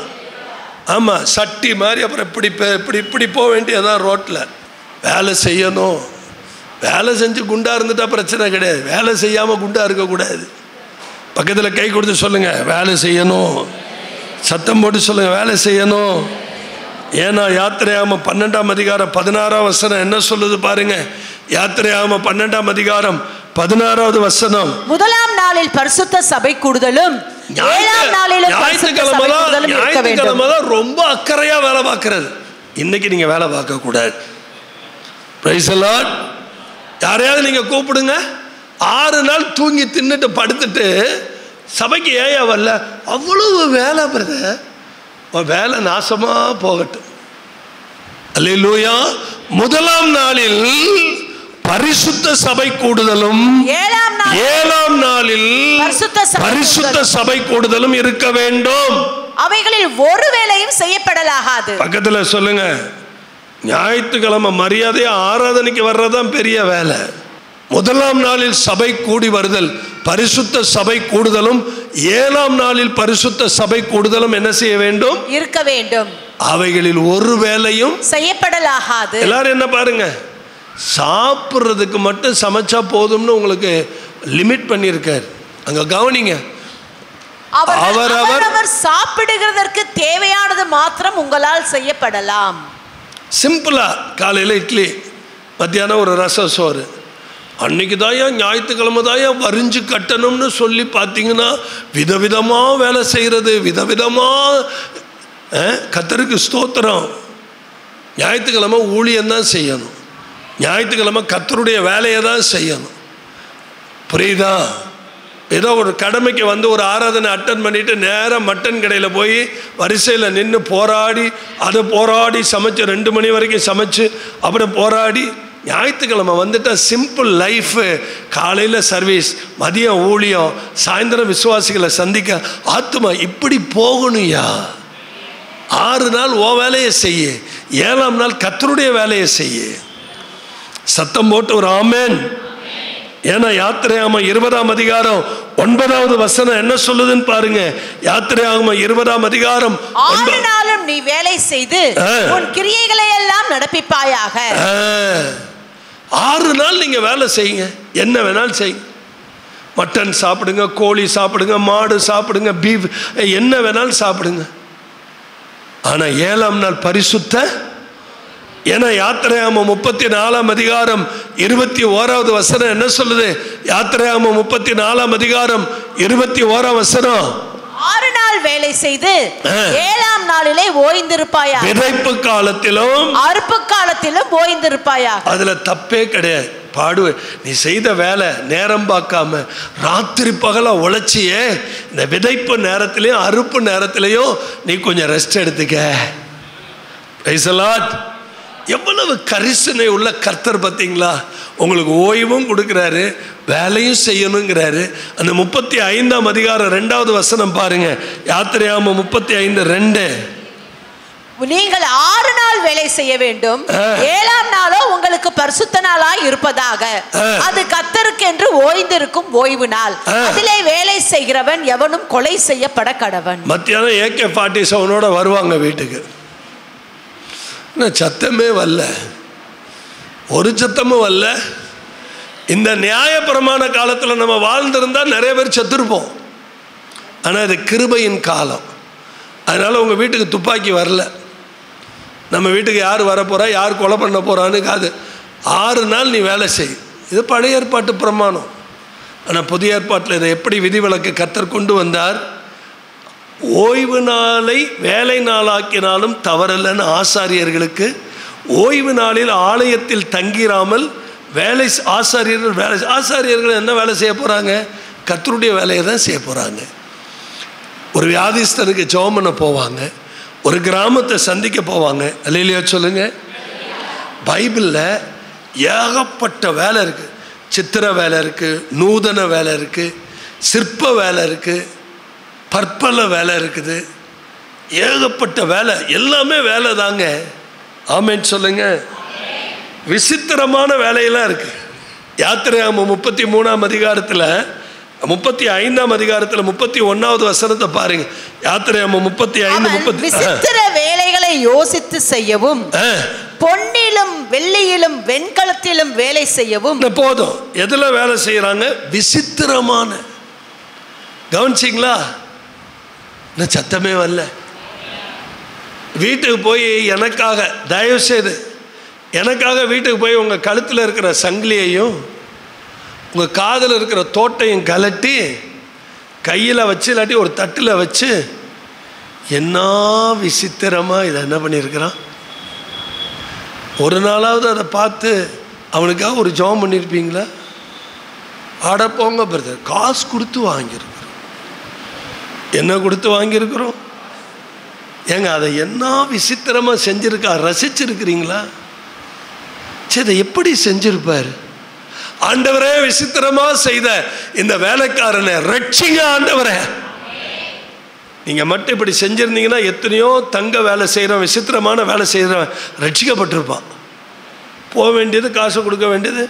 ஆமாம் சட்டி மாதிரி அப்புறம் இப்படி பே- இப்படி இப்படி போக வேண்டியதான் ரோட்டில் வேலை செய்யணும் வேலை செஞ்சு குண்டா இருந்துட்டா பிரச்சனை கிடையாது வேலை செய்யாமல் குண்டா இருக்கக்கூடாது பக்கத்தில் கை கொடுத்து சொல்லுங்க வேலை செய்யணும் சத்தம் போட்டு சொல்லுங்க வேலை செய்யணும் ஏன்னா யாத்திரையாம பன்னெண்டாம் அதிகாரம் பதினாறாம் வசனம் என்ன சொல்லுது பாருங்க யாத்திரையாம பன்னெண்டாம் அதிகாரம் பதினாறாவது வசனம் முதலாம் நாளில் பரிசுத்த சபை கூடுதலும் ஏழாம் நாளிலும் பரிசுத்த சபை ஞாயிற்றுக்கிழமை தான் கூடுதலும் இருக்க வேண்டும் ஞாயிற்றுக்கிழமை தான் ரொம்ப அக்கறையா வேலை பார்க்கறது இன்னைக்கு நீங்க வேலை பார்க்க கூடாது Praise the Lord. யாரையாவது நீங்க கூப்பிடுங்க ஆறு நாள் தூங்கி தின்னுட்டு படுத்துட்டு சபைக்கு ஏயா வரல அவ்வளவு வேலை பிரதர் உன் வேலை நாசமா போகட்டும் அல்லேலூயா முதலாம் நாளில் பரிசுத்த சபை கூடுதலும் ஏழாம் நாள் ஏழாம் நாளில் பரிசுத்த சபை பரிசுத்த சபை கூடுதலும் இருக்க வேண்டும் அவைகளில் ஒரு வேலையும் செய்யப்படலாகாது பக்கத்துல சொல்லுங்க ஞாயிற்றுக்கிழமை மரியாதையா ஆராதனைக்கு வர்றதுதான் பெரிய வேலை முதலாம் நாளில் சபை கூடி வருதல் பரிசுத்த சபை கூடுதலும் ஏழாம் நாளில் பரிசுத்த சபை கூடுதலும் என்ன செய்ய வேண்டும் இருக்க வேண்டும் அவைகளில் ஒரு வேலையும் செய்யப்படலாகாது எல்லாரும் என்ன பாருங்க சாப்பிட்றதுக்கு மட்டும் சமைச்சா போதும்னு உங்களுக்கு லிமிட் பண்ணியிருக்காரு அங்க கவனிங்க அவர் அவரவர் அவரவர் சாப்பிடுகிறதற்கு தேவையானது மாத்திரம் உங்களால் செய்யப்படலாம் சிம்பிளா காலையில் இட்லி மத்தியானம் ஒரு ரசம் சோறு அன்னைக்கு தாயா ஞாயிற்றுக்கிழமை தாயா வரிஞ்சு கட்டணும்னு சொல்லி பார்த்தீங்கன்னா விதவிதமாக வேலை செய்கிறது விதவிதமாக கத்தருக்கு ஸ்தோத்திரம் ஞாயிற்றுக்கிழமை ஊழியம்தான் செய்யணும் ஞாயிற்றுக்கிழமை கத்தருடைய வேலையை தான் செய்யணும் புரியுதா ஏதோ ஒரு கடமைக்கு வந்து ஒரு ஆராதனை அட்டன் பண்ணிட்டு நேராக மட்டன் கடையில் போய் வரிசையில் நின்று போராடி அதை போராடி சமைச்சு ரெண்டு மணி வரைக்கும் சமைச்சு அப்புறம் போராடி ஞாயிற்றுக்கிழமை வந்துட்டா சிம்பிள் லைஃபு காலையில் சர்வீஸ் மதியம் ஊழியம் சாயந்தரம் விசுவாசிகளை சந்திக்க ஆத்துமா இப்படி போகணும்யா ஆறு நாள் ஓ வேலையை செய்ய ஏழாம் நாள் கத்தருடைய வேலையை செய்ய சத்தம் போட்டு ஒரு ஆமேன் ஏன்னா யாத்திரையாம இருபதாம் அதிகாரம் ஒன்பதாவது வசனம் என்ன சொல்லுதுன்னு பாருங்க யாத்திரையாம இருபதாம் அதிகாரம் ஆறு ஒன்ப- நாளும் நீ வேலை செய்து ஆ. உன் கிரியைகளை எல்லாம் நடப்பிப்பாயாக ஆ, ஆறு நாள் நீங்க வேலை செய்யுங்க என்ன வேணாலும் செய்யுங்க மட்டன் சாப்பிடுங்க கோழி சாப்பிடுங்க மாடு சாப்பிடுங்க பீஃப் என்ன வேணாலும் சாப்பிடுங்க ஆனா ஏழாம் நாள் பரிசுத்த ஏன்னா யாத்திரையாம முப்பத்தி நாலாம் அதிகாரம் இருபத்தி ஓராவது வசனம் என்ன சொல்லுது யாத்திரையாம முப்பத்தி நாலாம் அதிகாரம் இருபத்தி ஓராம் வசனம் ஆறு நாள் வேலை செய்து ஆ. ஏழாம் நாளிலே ஓய்ந்திருப்பாயாக விதைப்பு காலத்திலும் அறுப்பு காலத்திலும் ஓய்ந்திருப்பாயாக அதுல தப்பே கிடையாது பாடுவே நீ செய்த வேலை நேரம் பார்க்காம ராத்திரி பகலா உழைச்சியே இந்த விதைப்பு நேரத்திலையும் அறுப்பு நேரத்திலையும் நீ கொஞ்சம் ரெஸ்ட் எடுத்துக்க Praise the Lord. எவ்வளவு கரிசனை உள்ள கர்த்தர் பார்த்தீங்களா உங்களுக்கு ஓய்வும் கொடுக்குறாரு வேலையும் செய்யணுங்கிறாரு அந்த முப்பத்தி ஐந்தாம் அதிகாரம் ரெண்டாவது வசனம் பாருங்க யாத்திரையாம முப்பத்தி ஐந்து ரெண்டு நீங்கள் ஆறு நாள் வேலை செய்ய வேண்டும் ஆ. ஏழாம் நாளோ உங்களுக்கு பரிசுத்த நாளாய் இருப்பதாக ஆ. அது கத்தருக்கு என்று ஓய்ந்திருக்கும் ஓய்வு நாள் ஆ. அதிலே வேலை செய்கிறவன் எவனும் கொலை செய்யப்பட கடவன் மத்தியானம் ஏகே ஃபார்ட்டி செவனோட வருவாங்க வீட்டுக்கு என்ன சத்தமே வரல ஒரு சத்தமும் வரல இந்த நியாயப்பிரமாண காலத்தில் நம்ம வாழ்ந்திருந்தா நிறைய பேர் செத்துருப்போம் ஆனால் இது கிருபையின் காலம் அதனால் உங்கள் வீட்டுக்கு துப்பாக்கி வரல நம்ம வீட்டுக்கு யார் வரப்போகிறா யார் கொலை பண்ண போகிறான்னு காது ஆறு நாள் நீ வேலை செய் இது பழைய ஏற்பாட்டு பிரமாணம் ஆனால் புதிய ஏற்பாட்டில் இதை எப்படி விதிவிலக்கு கத்தர் கொண்டு வந்தார் ஓய்வு நாளை வேலை நாளாக்கினாலும் தவறல்லன்னு ஆசாரியர்களுக்கு ஓய்வு நாளில் ஆலயத்தில் தங்கிராமல் வேலை செ- ஆசாரியர்கள் வேலை செ- ஆசாரியர்கள் என்ன வேலை செய்ய போகிறாங்க கத்தருடைய வேலையை தான் செய்ய போகிறாங்க ஒரு வியாதிஸ்தனுக்கு ஜெபம் பண்ண போவாங்க ஒரு கிராமத்தை சந்திக்க போவாங்க இல்லையா சொல்லுங்க பைபிளில் ஏகப்பட்ட வேலை இருக்குது சித்திர வேலை இருக்குது நூதன வேலை இருக்குது சிற்ப வேலை இருக்குது பற்பல வேலை இருக்குது ஏகப்பட்ட வேலை எல்லாமே வேலை தாங்க ஆமேன்னு சொல்லுங்க விசித்திரமான வேலையெல்லாம் இருக்கு யாத்திரையாம முப்பத்தி மூணாம் அதிகாரத்தில் முப்பத்தி ஐந்தாம் அதிகாரத்தில் முப்பத்தி ஒன்றாவது வசனத்தை பாருங்க யாத்திரையாம முப்பத்தி ஐந்து அவன் முப்பத்தி விசித்திர வேலைகளை யோசித்து செய்யவும் ஆ, பொன்னிலும் வெள்ளியிலும் வெண்கலத்திலும் வேலை செய்யவும் இந்த போதும் எதில் வேலை செய்கிறாங்க விசித்திரமான கவனிச்சிங்களா இன்னும் சத்தமே வரல வீட்டுக்கு போய் எனக்காக தயவு செய்து எனக்காக வீட்டுக்கு போய் உங்கள் கழுத்தில் இருக்கிற சங்கிலியையும் உங்கள் காதில் இருக்கிற தோட்டையும் கலட்டி கையில் வச்சு இல்லாட்டி ஒரு தட்டில் வச்சு என்ன விசித்திரமாக இதை என்ன பண்ணியிருக்கிறான் ஒரு நாளாவது அதை பார்த்து அவனுக்காக ஒரு ஜெபம் பண்ணியிருப்பீங்களா ஆட போங்க பிரதர் காசு கொடுத்து வாங்கியிருக்கிறோம் என்ன கொடுத்து வாங்கியிருக்கிறோம் ஏங்க அதை என்ன விசித்திரமாக செஞ்சிருக்கா ரசிச்சிருக்கிறீங்களா சரி இதை எப்படி செஞ்சிருப்பார் ஆண்டவரே விசித்திரமா செய்த இந்த வேலைக்காரனை ரட்சிங்க ஆண்டவரே நீங்க மட்டும் இப்படி செஞ்சிருந்தீங்கன்னா எத்தனையோ தங்க வேலை செய்கிறவன் விசித்திரமான வேலை செய்கிறவன் ரட்சிக்கப்பட்டிருப்பான் போக வேண்டியது காசு கொடுக்க வேண்டியது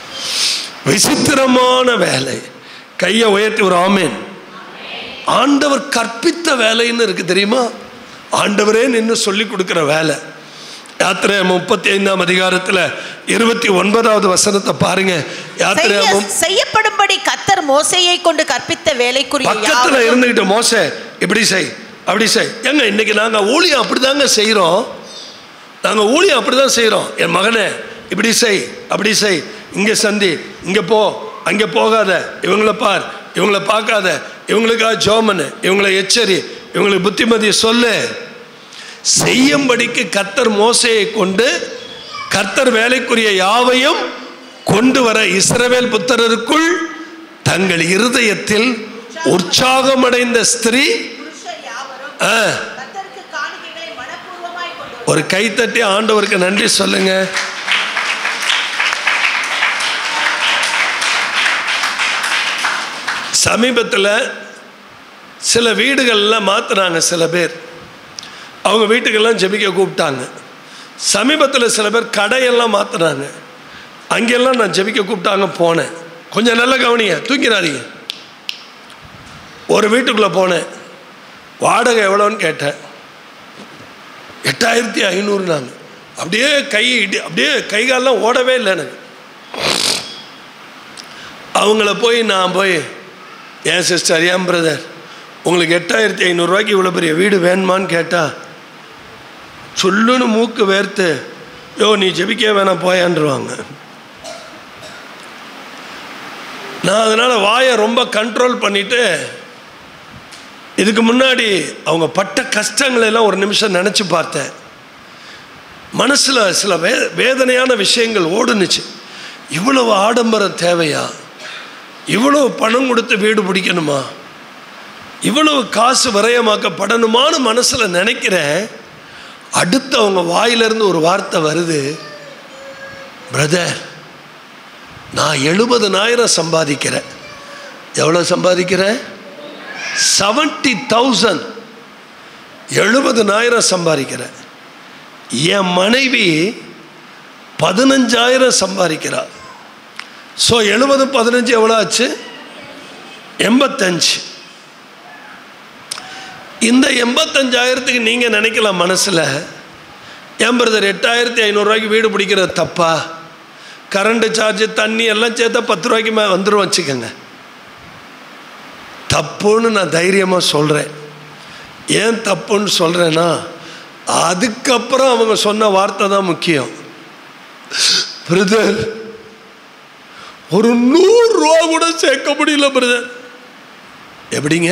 விசித்திரமான வேலை கையை உயர்த்தி ஒரு ஆமேன் ஆண்டவர் கற்பித்த வேலைன்னு இருக்கு தெரியுமா ஆண்டவரே நின்று சொல்லி கொடுக்குற வேலை யாத்திரை முப்பத்தி ஐந்தாம் அதிகாரத்தில் இருபத்தி ஒன்பதாவது வசனத்தை பாருங்க யாத்திரை செய்ய- செய்யப்படும்படி கத்தர் மோசையை கொண்டு கற்பித்த வேலைக்குரிய பக்கத்தில் யாவரும் இருந்துகிட்டு மோச இப்படி செய் அப்படி செய் ஏங்க இன்னைக்கு நாங்கள் ஊழியம் அப்படி தாங்க செய்கிறோம் நாங்கள் ஊழியம் அப்படி தான் செய்கிறோம் என் மகனே இப்படி செய் அப்படி செய் இங்கே சந்தி இங்கே போ அங்கே போகாத இவங்கள பார் இவங்கள பார்க்காத இவங்களுக்காக ஜோமனு இவங்களை எச்சரி இவங்களுக்கு புத்திமதியை சொல்லு செய்யும்படிக்கு கர்த்தர் மோசையை கொண்டு கர்த்தர் வேலைக்குரிய யாவையும் கொண்டு வர இஸ்ரவேல் புத்திரருக்குள் தங்கள் இருதயத்தில் உற்சாகமடைந்த ஸ்திரீ புருஷர் யாவரும் ஆ, கர்த்தருக்கு காணிக்கைகளை மனப்பூர்வமாய் கொண்டு ஒரு கைத்தட்டி ஆண்டவருக்கு நன்றி சொல்லுங்க சமீபத்தில் சில வீடுகளில் மாத்துனாங்க சில பேர் அவங்க வீட்டுக்கெல்லாம் ஜெபிக்க கூப்பிட்டாங்க சமீபத்தில் சில பேர் கடையெல்லாம் மாத்துனாங்க அங்கெல்லாம் நான் ஜெபிக்க கூப்பிட்டாங்க போனேன் கொஞ்சம் நல்ல கவனிங்க தூக்கிறாதீங்க ஒரு வீட்டுக்குள்ளே போனேன் வாடகை எவ்வளோன்னு கேட்டேன் எட்டாயிரத்தி ஐநூறு நாங்கள் அப்படியே கை இடி- அப்படியே கை காலெல்லாம் ஓடவே இல்லை எனக்கு அவங்கள போய் நான் போய் ஏன் சிஸ்டர் ஏன் பிரதர் உங்களுக்கு எட்டாயிரத்தி ஐநூறுரூவாய்க்கு இவ்வளோ பெரிய வீடு வேணுமான்னு கேட்டால் சொல்லுன்னு மூக்கு வேர்த்து யோ நீ ஜெபிக்க வேணாம் போயான்ருவாங்க நான் அதனால் வாயை ரொம்ப கண்ட்ரோல் பண்ணிவிட்டு இதுக்கு முன்னாடி அவங்க பட்ட கஷ்டங்களை எல்லாம் ஒரு நிமிஷம் நினச்சி பார்த்தேன் மனசில் சில வே வேதனையான விஷயங்கள் ஓடுனுச்சு இவ்வளவு ஆடம்பரம் தேவையா இவ்வளவு பணம் கொடுத்து வீடு பிடிக்கணுமா இவ்வளவு காசு விரயமாக்கப்படணுமான்னு மனசில் நினைக்கிறேன் அடுத்து அவங்க வாயிலிருந்து ஒரு வார்த்தை வருது பிரதர் நான் எழுபதனாயிரம் சம்பாதிக்கிறேன் எவ்வளோ சம்பாதிக்கிறேன் செவன்டி தௌசண்ட் எழுபதனாயிரம் சம்பாதிக்கிறேன் என் மனைவி பதினஞ்சாயிரம் சம்பாதிக்கிறா ஸோ எழுபது பதினஞ்சு எவ்வளோ ஆச்சு எண்பத்தஞ்சு இந்த எண்பத்தஞ்சாயிரத்துக்கு நீங்கள் நினைக்கலாம் மனசில் ஏன் பிரதர் எட்டாயிரத்தி ஐநூறுரூவாய்க்கு வீடு பிடிக்கிறது தப்பா கரண்ட் சார்ஜ் தண்ணி எல்லாம் சேர்த்தா பத்து ரூபாய்க்கு மே வந்துடும் வச்சுக்கோங்க தப்புன்னு நான் தைரியமாக சொல்கிறேன் ஏன் தப்புன்னு சொல்கிறேன்னா அதுக்கப்புறம் அவங்க சொன்ன வார்த்தை தான் முக்கியம் பிரதர் ஒரு நூறு ரூபா கூட சேர்க்க முடியல பிரதர் எப்படிங்க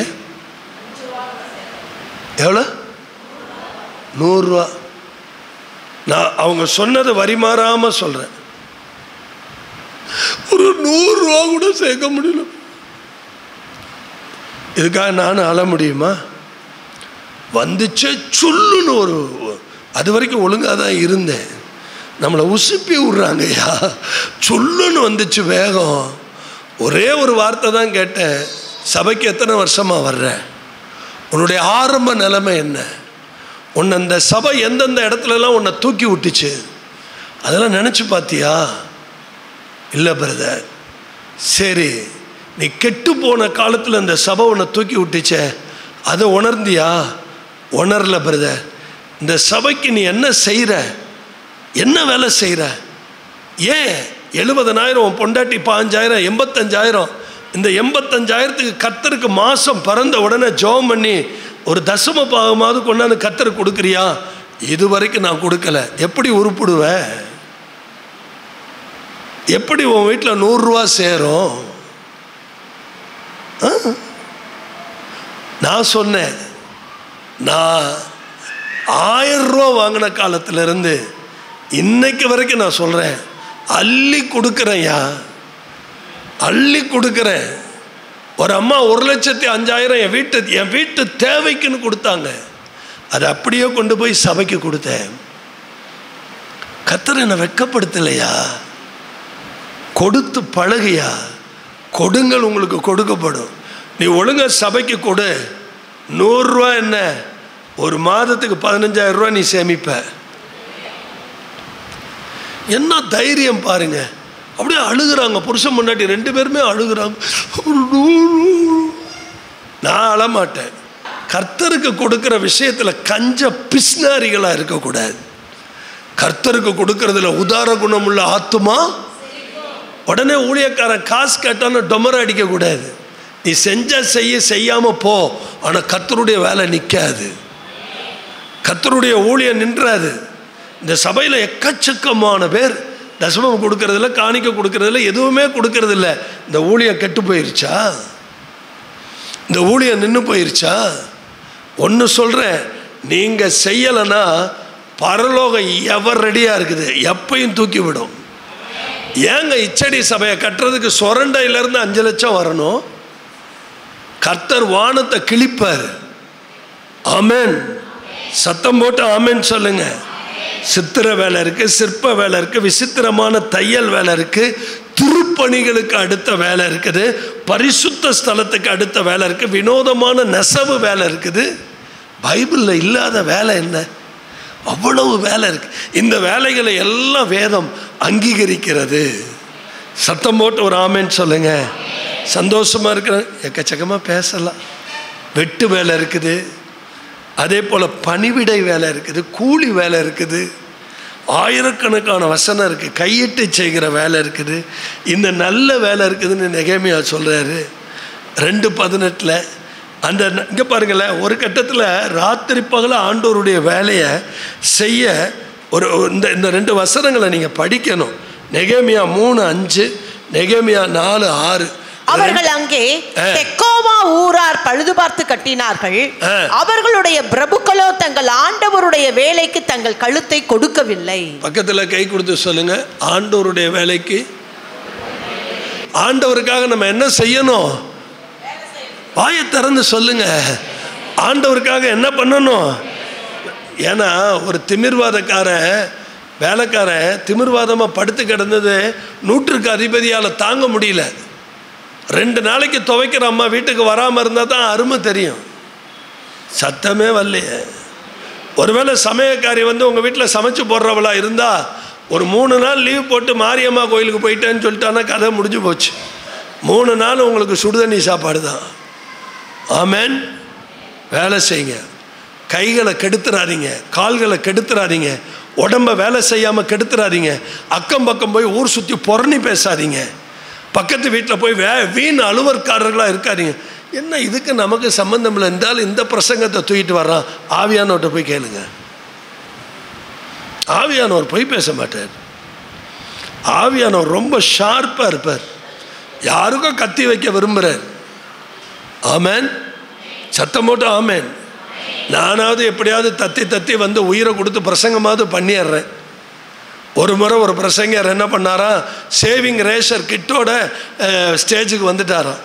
எவ்வளோ நூறுரூவா நான் அவங்க சொன்னதை வரி மாறாம சொல்கிறேன் ஒரு நூறுரூவா கூட சேர்க்க முடியல இதுக்காக நானும் அழ முடியுமா வந்துச்சே சொல்லுன்னு ஒரு அது வரைக்கும் ஒழுங்காக தான் இருந்தேன் நம்மளை உசுப்பி விட்றாங்கய்யா சொல்லுன்னு வந்துச்சு வேகம் ஒரே ஒரு வார்த்தை தான் கேட்டேன் சபைக்கு எத்தனை வருஷமாக வர்றேன் உன்னுடைய ஆரம்ப நிலைமை என்ன உன்னை அந்த சபை எந்தெந்த இடத்துலலாம் உன்னை தூக்கி விட்டுச்சு அதெல்லாம் நினச்சி பார்த்தியா இல்லை பிரதர் சரி நீ கெட்டு போன காலத்தில் இந்த சபை உன்னை தூக்கி விட்டுச்சே அதை உணர்ந்தியா உணரல பிரதர் இந்த சபைக்கு நீ என்ன செய்கிற என்ன வேலை செய்கிற ஏன் எழுபதனாயிரம் உன் பொண்டாட்டி பாஞ்சாயிரம் எண்பத்தஞ்சாயிரம் இந்த எண்பத்தஞ்சாயிரத்துக்கு கத்தருக்கு மாதம் பிறந்த உடனே ஜெபம் பண்ணி ஒரு தசம பாகமாவது கொண்டாந்து கத்தருக்கு கொடுக்குறியா இது வரைக்கும் நான் கொடுக்கல எப்படி உருப்பிடுவேன் எப்படி உன் வீட்டில் நூறுரூவா சேரும் ஆ? நான் சொன்னேன் நான் ஆயிரம் ரூபா வாங்கின காலத்திலிருந்து இன்னைக்கு வரைக்கும் நான் சொல்கிறேன் அள்ளி கொடுக்குறேன்யா அள்ளி கொடுக்குறேன் ஒரு அம்மா ஒரு லட்சத்தி அஞ்சாயிரம் என் வீட்டு என் வீட்டு தேவைக்குன்னு கொடுத்தாங்க அதை அப்படியே கொண்டு போய் சபைக்கு கொடுத்தேன் கத்தர் என்னை வெட்கப்படுத்தலையா கொடுத்து பழகுயா கொடுங்கள் உங்களுக்கு கொடுக்கப்படும் நீ ஒழுங்கா சபைக்கு கொடு நூறுரூவா என்ன ஒரு மாதத்துக்கு பதினஞ்சாயிரம் ரூபா நீ சேமிப்ப என்ன தைரியம் பாருங்க அப்படியே அழுகுறாங்க புருஷன் முன்னாடி ரெண்டு பேருமே அழுகுறாங்க ஒரு நூறு நான் அழமாட்டேன் கர்த்தருக்கு கொடுக்குற விஷயத்துல கஞ்ச பிஸ்னாரிகளா இருக்கக்கூடாது கர்த்தருக்கு கொடுக்கறதுல உதார குணமுள்ள ஆத்துமா உடனே ஊழியக்காரன் காசு கேட்டான்னு டொமர அடிக்கக்கூடாது நீ செஞ்சா செய்ய செய்யாம போ ஆனா கர்த்தருடைய வேலை நிற்காது கர்த்தருடைய ஊழியம் நின்றாது இந்த சபையில் எக்கச்சக்கமான பேர் தசமம் கொடுக்கறதில்ல காணிக்க கொடுக்கறதில்ல எதுவுமே கொடுக்கறதில்ல இந்த ஊழியம் கெட்டு போயிருச்சா இந்த ஊழியம் நின்று போயிருச்சா ஒன்று சொல்கிறேன் நீங்கள் செய்யலைன்னா பரலோகம் எவர் ரெடியாக இருக்குது எப்பயும் தூக்கி விடும் ஏங்க இச்சடி சபையை கட்டுறதுக்கு சொரண்டையிலேருந்து அஞ்சு லட்சம் வரணும் கர்த்தர் வானத்தை கிழிப்பார் ஆமென் சத்தம் போட்டு ஆமென் சொல்லுங்க சித்திர வேலை இருக்கு சிற்ப வேலை இருக்கு விசித்திரமான தையல் வேலை இருக்கு திருப்பணிகளுக்கு அடுத்த வேலை இருக்குது பரிசுத்த ஸ்தலத்துக்கு அடுத்த வேலை இருக்கு வினோதமான நெசவு வேலை இருக்குது பைபிளில் இல்லாத வேலை என்ன அவ்வளவு வேலை இருக்கு இந்த வேலைகளை எல்லாம் வேதம் அங்கீகரிக்கிறது சத்தம் போட்டு ஒரு ஆமேன்னு சொல்லுங்க சந்தோஷமா இருக்கிற எக்கச்சக்கமாக பேசலாம் வெட்டு வேலை இருக்குது அதே போல் பணிவிடை வேலை இருக்குது கூலி வேலை இருக்குது ஆயிரக்கணக்கான வசனம் இருக்குது கையிட்டு செய்கிற வேலை இருக்குது இந்த நல்ல வேலை இருக்குதுன்னு நெகேமியா சொல்கிறாரு ரெண்டு பதினெட்டில் அந்த இங்கே பாருங்களேன் ஒரு கட்டத்தில் ராத்திரி பகல ஆண்டோருடைய வேலையை செய்ய ஒரு ஒரு- இந்த இந்த ரெண்டு வசனங்களை நீங்கள் படிக்கணும் நெகேமியா மூணு அஞ்சு நெகேமியா நாலு ஆறு அவர்கள் அங்கே ஆ. தெக்கோவா ஊரார் பழுது பார்த்து கட்டினார்கள் ஆ. அவர்களுடைய பிரபுக்களோ தங்கள் ஆண்டவருடைய வேலைக்கு தங்கள் கழுத்தை கொடுக்கவில்லை பக்கத்தில் கை கொடுத்து சொல்லுங்க ஆண்டவருடைய வேலைக்கு ஆண்டவருக்காக நம்ம என்ன செய்யணும் வாயை திறந்து சொல்லுங்க ஆண்டவருக்காக என்ன பண்ணணும் ஏன்னா ஒரு திமிர்வாதக்காரன் வேலைக்காரன் திமிர்வாதமாக படுத்து கிடந்தது நூற்றுக்கு அதிபதியால் தாங்க முடியல ரெண்டு நாளைக்கு துவைக்கிற அம்மா வீட்டுக்கு வராமல் இருந்தால் தான் அருமை தெரியும் சத்தமே வரலையே ஒருவேளை சமயக்காரி வந்து உங்கள் வீட்டில் சமைச்சு போடுறவளா இருந்தால் ஒரு மூணு நாள் லீவ் போட்டு மாரியம்மா கோயிலுக்கு போயிட்டேன்னு சொல்லிட்டானா கதை முடிஞ்சு போச்சு மூணு நாள் உங்களுக்கு சுடுதண்ணி சாப்பாடு தான் ஆமேன் வேலை செய்யுங்க கைகளை கெடுத்துறாதீங்க கால்களை கெடுத்துறாதீங்க உடம்ப வேலை செய்யாமல் கெடுத்துறாதீங்க அக்கம் பக்கம் போய் ஊர் சுற்றி புறணி பேசாதீங்க பக்கத்து வீட்டில் போய் வே வீண் அலுவற்காரர்களாக இருக்காதீங்க என்ன இதுக்கு நமக்கு சம்பந்தம் இல்லை இருந்தாலும் இந்த பிரசங்கத்தை தூக்கிட்டு வர்றான் ஆவியானவர்கிட்ட போய் கேளுங்க ஆவியானவர் போய் பேச மாட்டார் ஆவியானவர் ரொம்ப ஷார்ப்பாக இருப்பார் யாருக்கும் கத்தி வைக்க விரும்புகிறார் ஆமேன் சத்தம் போட்டு ஆமேன் நானாவது எப்படியாவது தத்தி தத்தி வந்து உயிரை கொடுத்து பிரசங்கமாவது பண்ணிடுறேன் ஒரு முறை ஒரு பிரசங்கர் என்ன பண்ணாரா சேவிங் ரேஷர் கிட்டோட ஸ்டேஜுக்கு வந்துட்டாராம்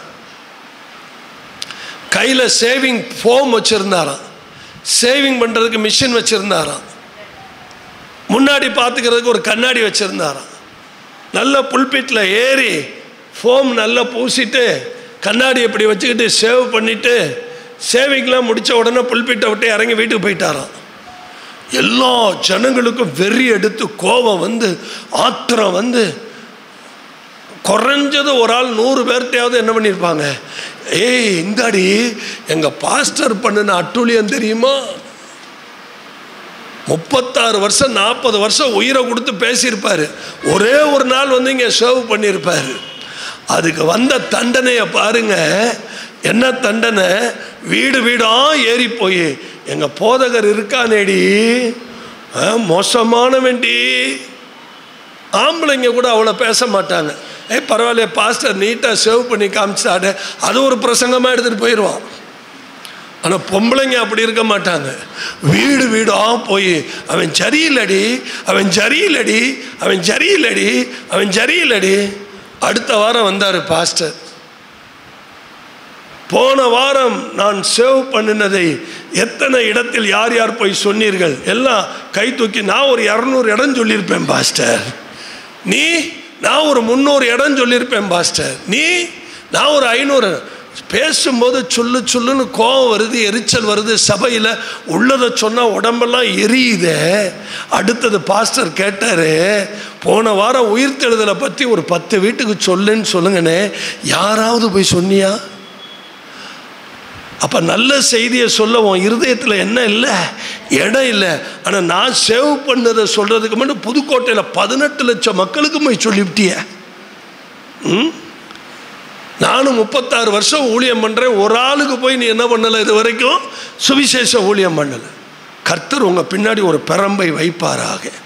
கையில் சேவிங் ஃபோம் வச்சுருந்தாராம் சேவிங் பண்ணுறதுக்கு மிஷின் வச்சுருந்தாராம் முன்னாடி பார்த்துக்கிறதுக்கு ஒரு கண்ணாடி வச்சுருந்தாராம் நல்ல புல்பிட்டில் ஏறி ஃபோம் நல்லா பூசிட்டு கண்ணாடி இப்படி வச்சுக்கிட்டு சேவ் பண்ணிவிட்டு சேவிங்லாம் முடித்த உடனே புல்பிட்டை விட்டு இறங்கி வீட்டுக்கு போயிட்டாராம் எல்லா ஜனங்களுக்கும் வெறி எடுத்து கோபம் வந்து ஆத்திரம் வந்து குறைஞ்சது ஒரு ஆள் நூறு பேர்கிட்டையாவது என்ன பண்ணியிருப்பாங்க ஏய் இந்தாடி எங்கள் பாஸ்டர் பண்ணின அட்டுழியம் தெரியுமா முப்பத்தாறு வருஷம் நாற்பது வருஷம் உயிரை கொடுத்து பேசியிருப்பார் ஒரே ஒரு நாள் வந்து இங்கே சர்வ் பண்ணியிருப்பார் அதுக்கு வந்த தண்டனையை பாருங்க என்ன தண்டனை வீடு வீடாக ஏறி போய் எங்கள் போதகர் இருக்கானேடி ஆ, மோசமானவன்டி ஆம்பளைங்க கூட அவ்வளோ பேச மாட்டாங்க ஏய் பரவாயில்ல பாஸ்டர் நீட்டாக சேவ் பண்ணி காமிச்சாடு அது ஒரு பிரசங்கமாக எடுத்துகிட்டு போயிடுவான் ஆனால் பொம்பளைங்க அப்படி இருக்க மாட்டாங்க வீடு வீடாக போய் அவன் சரியில்லடி அவன் சரியில்லடி அவன் சரியில்லடி அவன் சரியில்லடி அடுத்த வாரம் வந்தார் பாஸ்டர் போன வாரம் நான் சேவ் பண்ணினதை எத்தனை இடத்தில் யார் யார் போய் சொன்னீர்கள் எல்லாம் கை தூக்கி நான் ஒரு இரநூறு இடம் சொல்லியிருப்பேன் பாஸ்டர் நீ நான் ஒரு முந்நூறு இடம் சொல்லியிருப்பேன் பாஸ்டர் நீ நான் ஒரு ஐநூறு பேசும்போது சொல்லு சொல்லுன்னு கோவம் வருது எரிச்சல் வருது சபையில் உள்ளதை சொன்னால் உடம்பெல்லாம் எரியுதே அடுத்தது பாஸ்டர் கேட்டார் போன வாரம் உயிர்த்தெழுதலை பற்றி ஒரு பத்து வீட்டுக்கு சொல்லுன்னு சொல்லுங்கண்ணே யாராவது போய் சொன்னியா அப்போ நல்ல செய்தியை சொல்ல உன் இருதயத்தில் என்ன இல்லை இடம் இல்லை ஆனால் நான் சேவ் பண்ணதை சொல்கிறதுக்கு மட்டும் புதுக்கோட்டையில் பதினெட்டு லட்சம் மக்களுக்கு போய் சொல்லிவிட்டிய ம் நானும் முப்பத்தாறு வருஷம் ஊழியம் பண்ணுறேன் ஒரு ஆளுக்கு போய் நீ என்ன பண்ணலை இது வரைக்கும் சுவிசேஷ ஊழியம் பண்ணலை கர்த்தர் உங்கள் பின்னாடி ஒரு பெரம்பை வைப்பாராக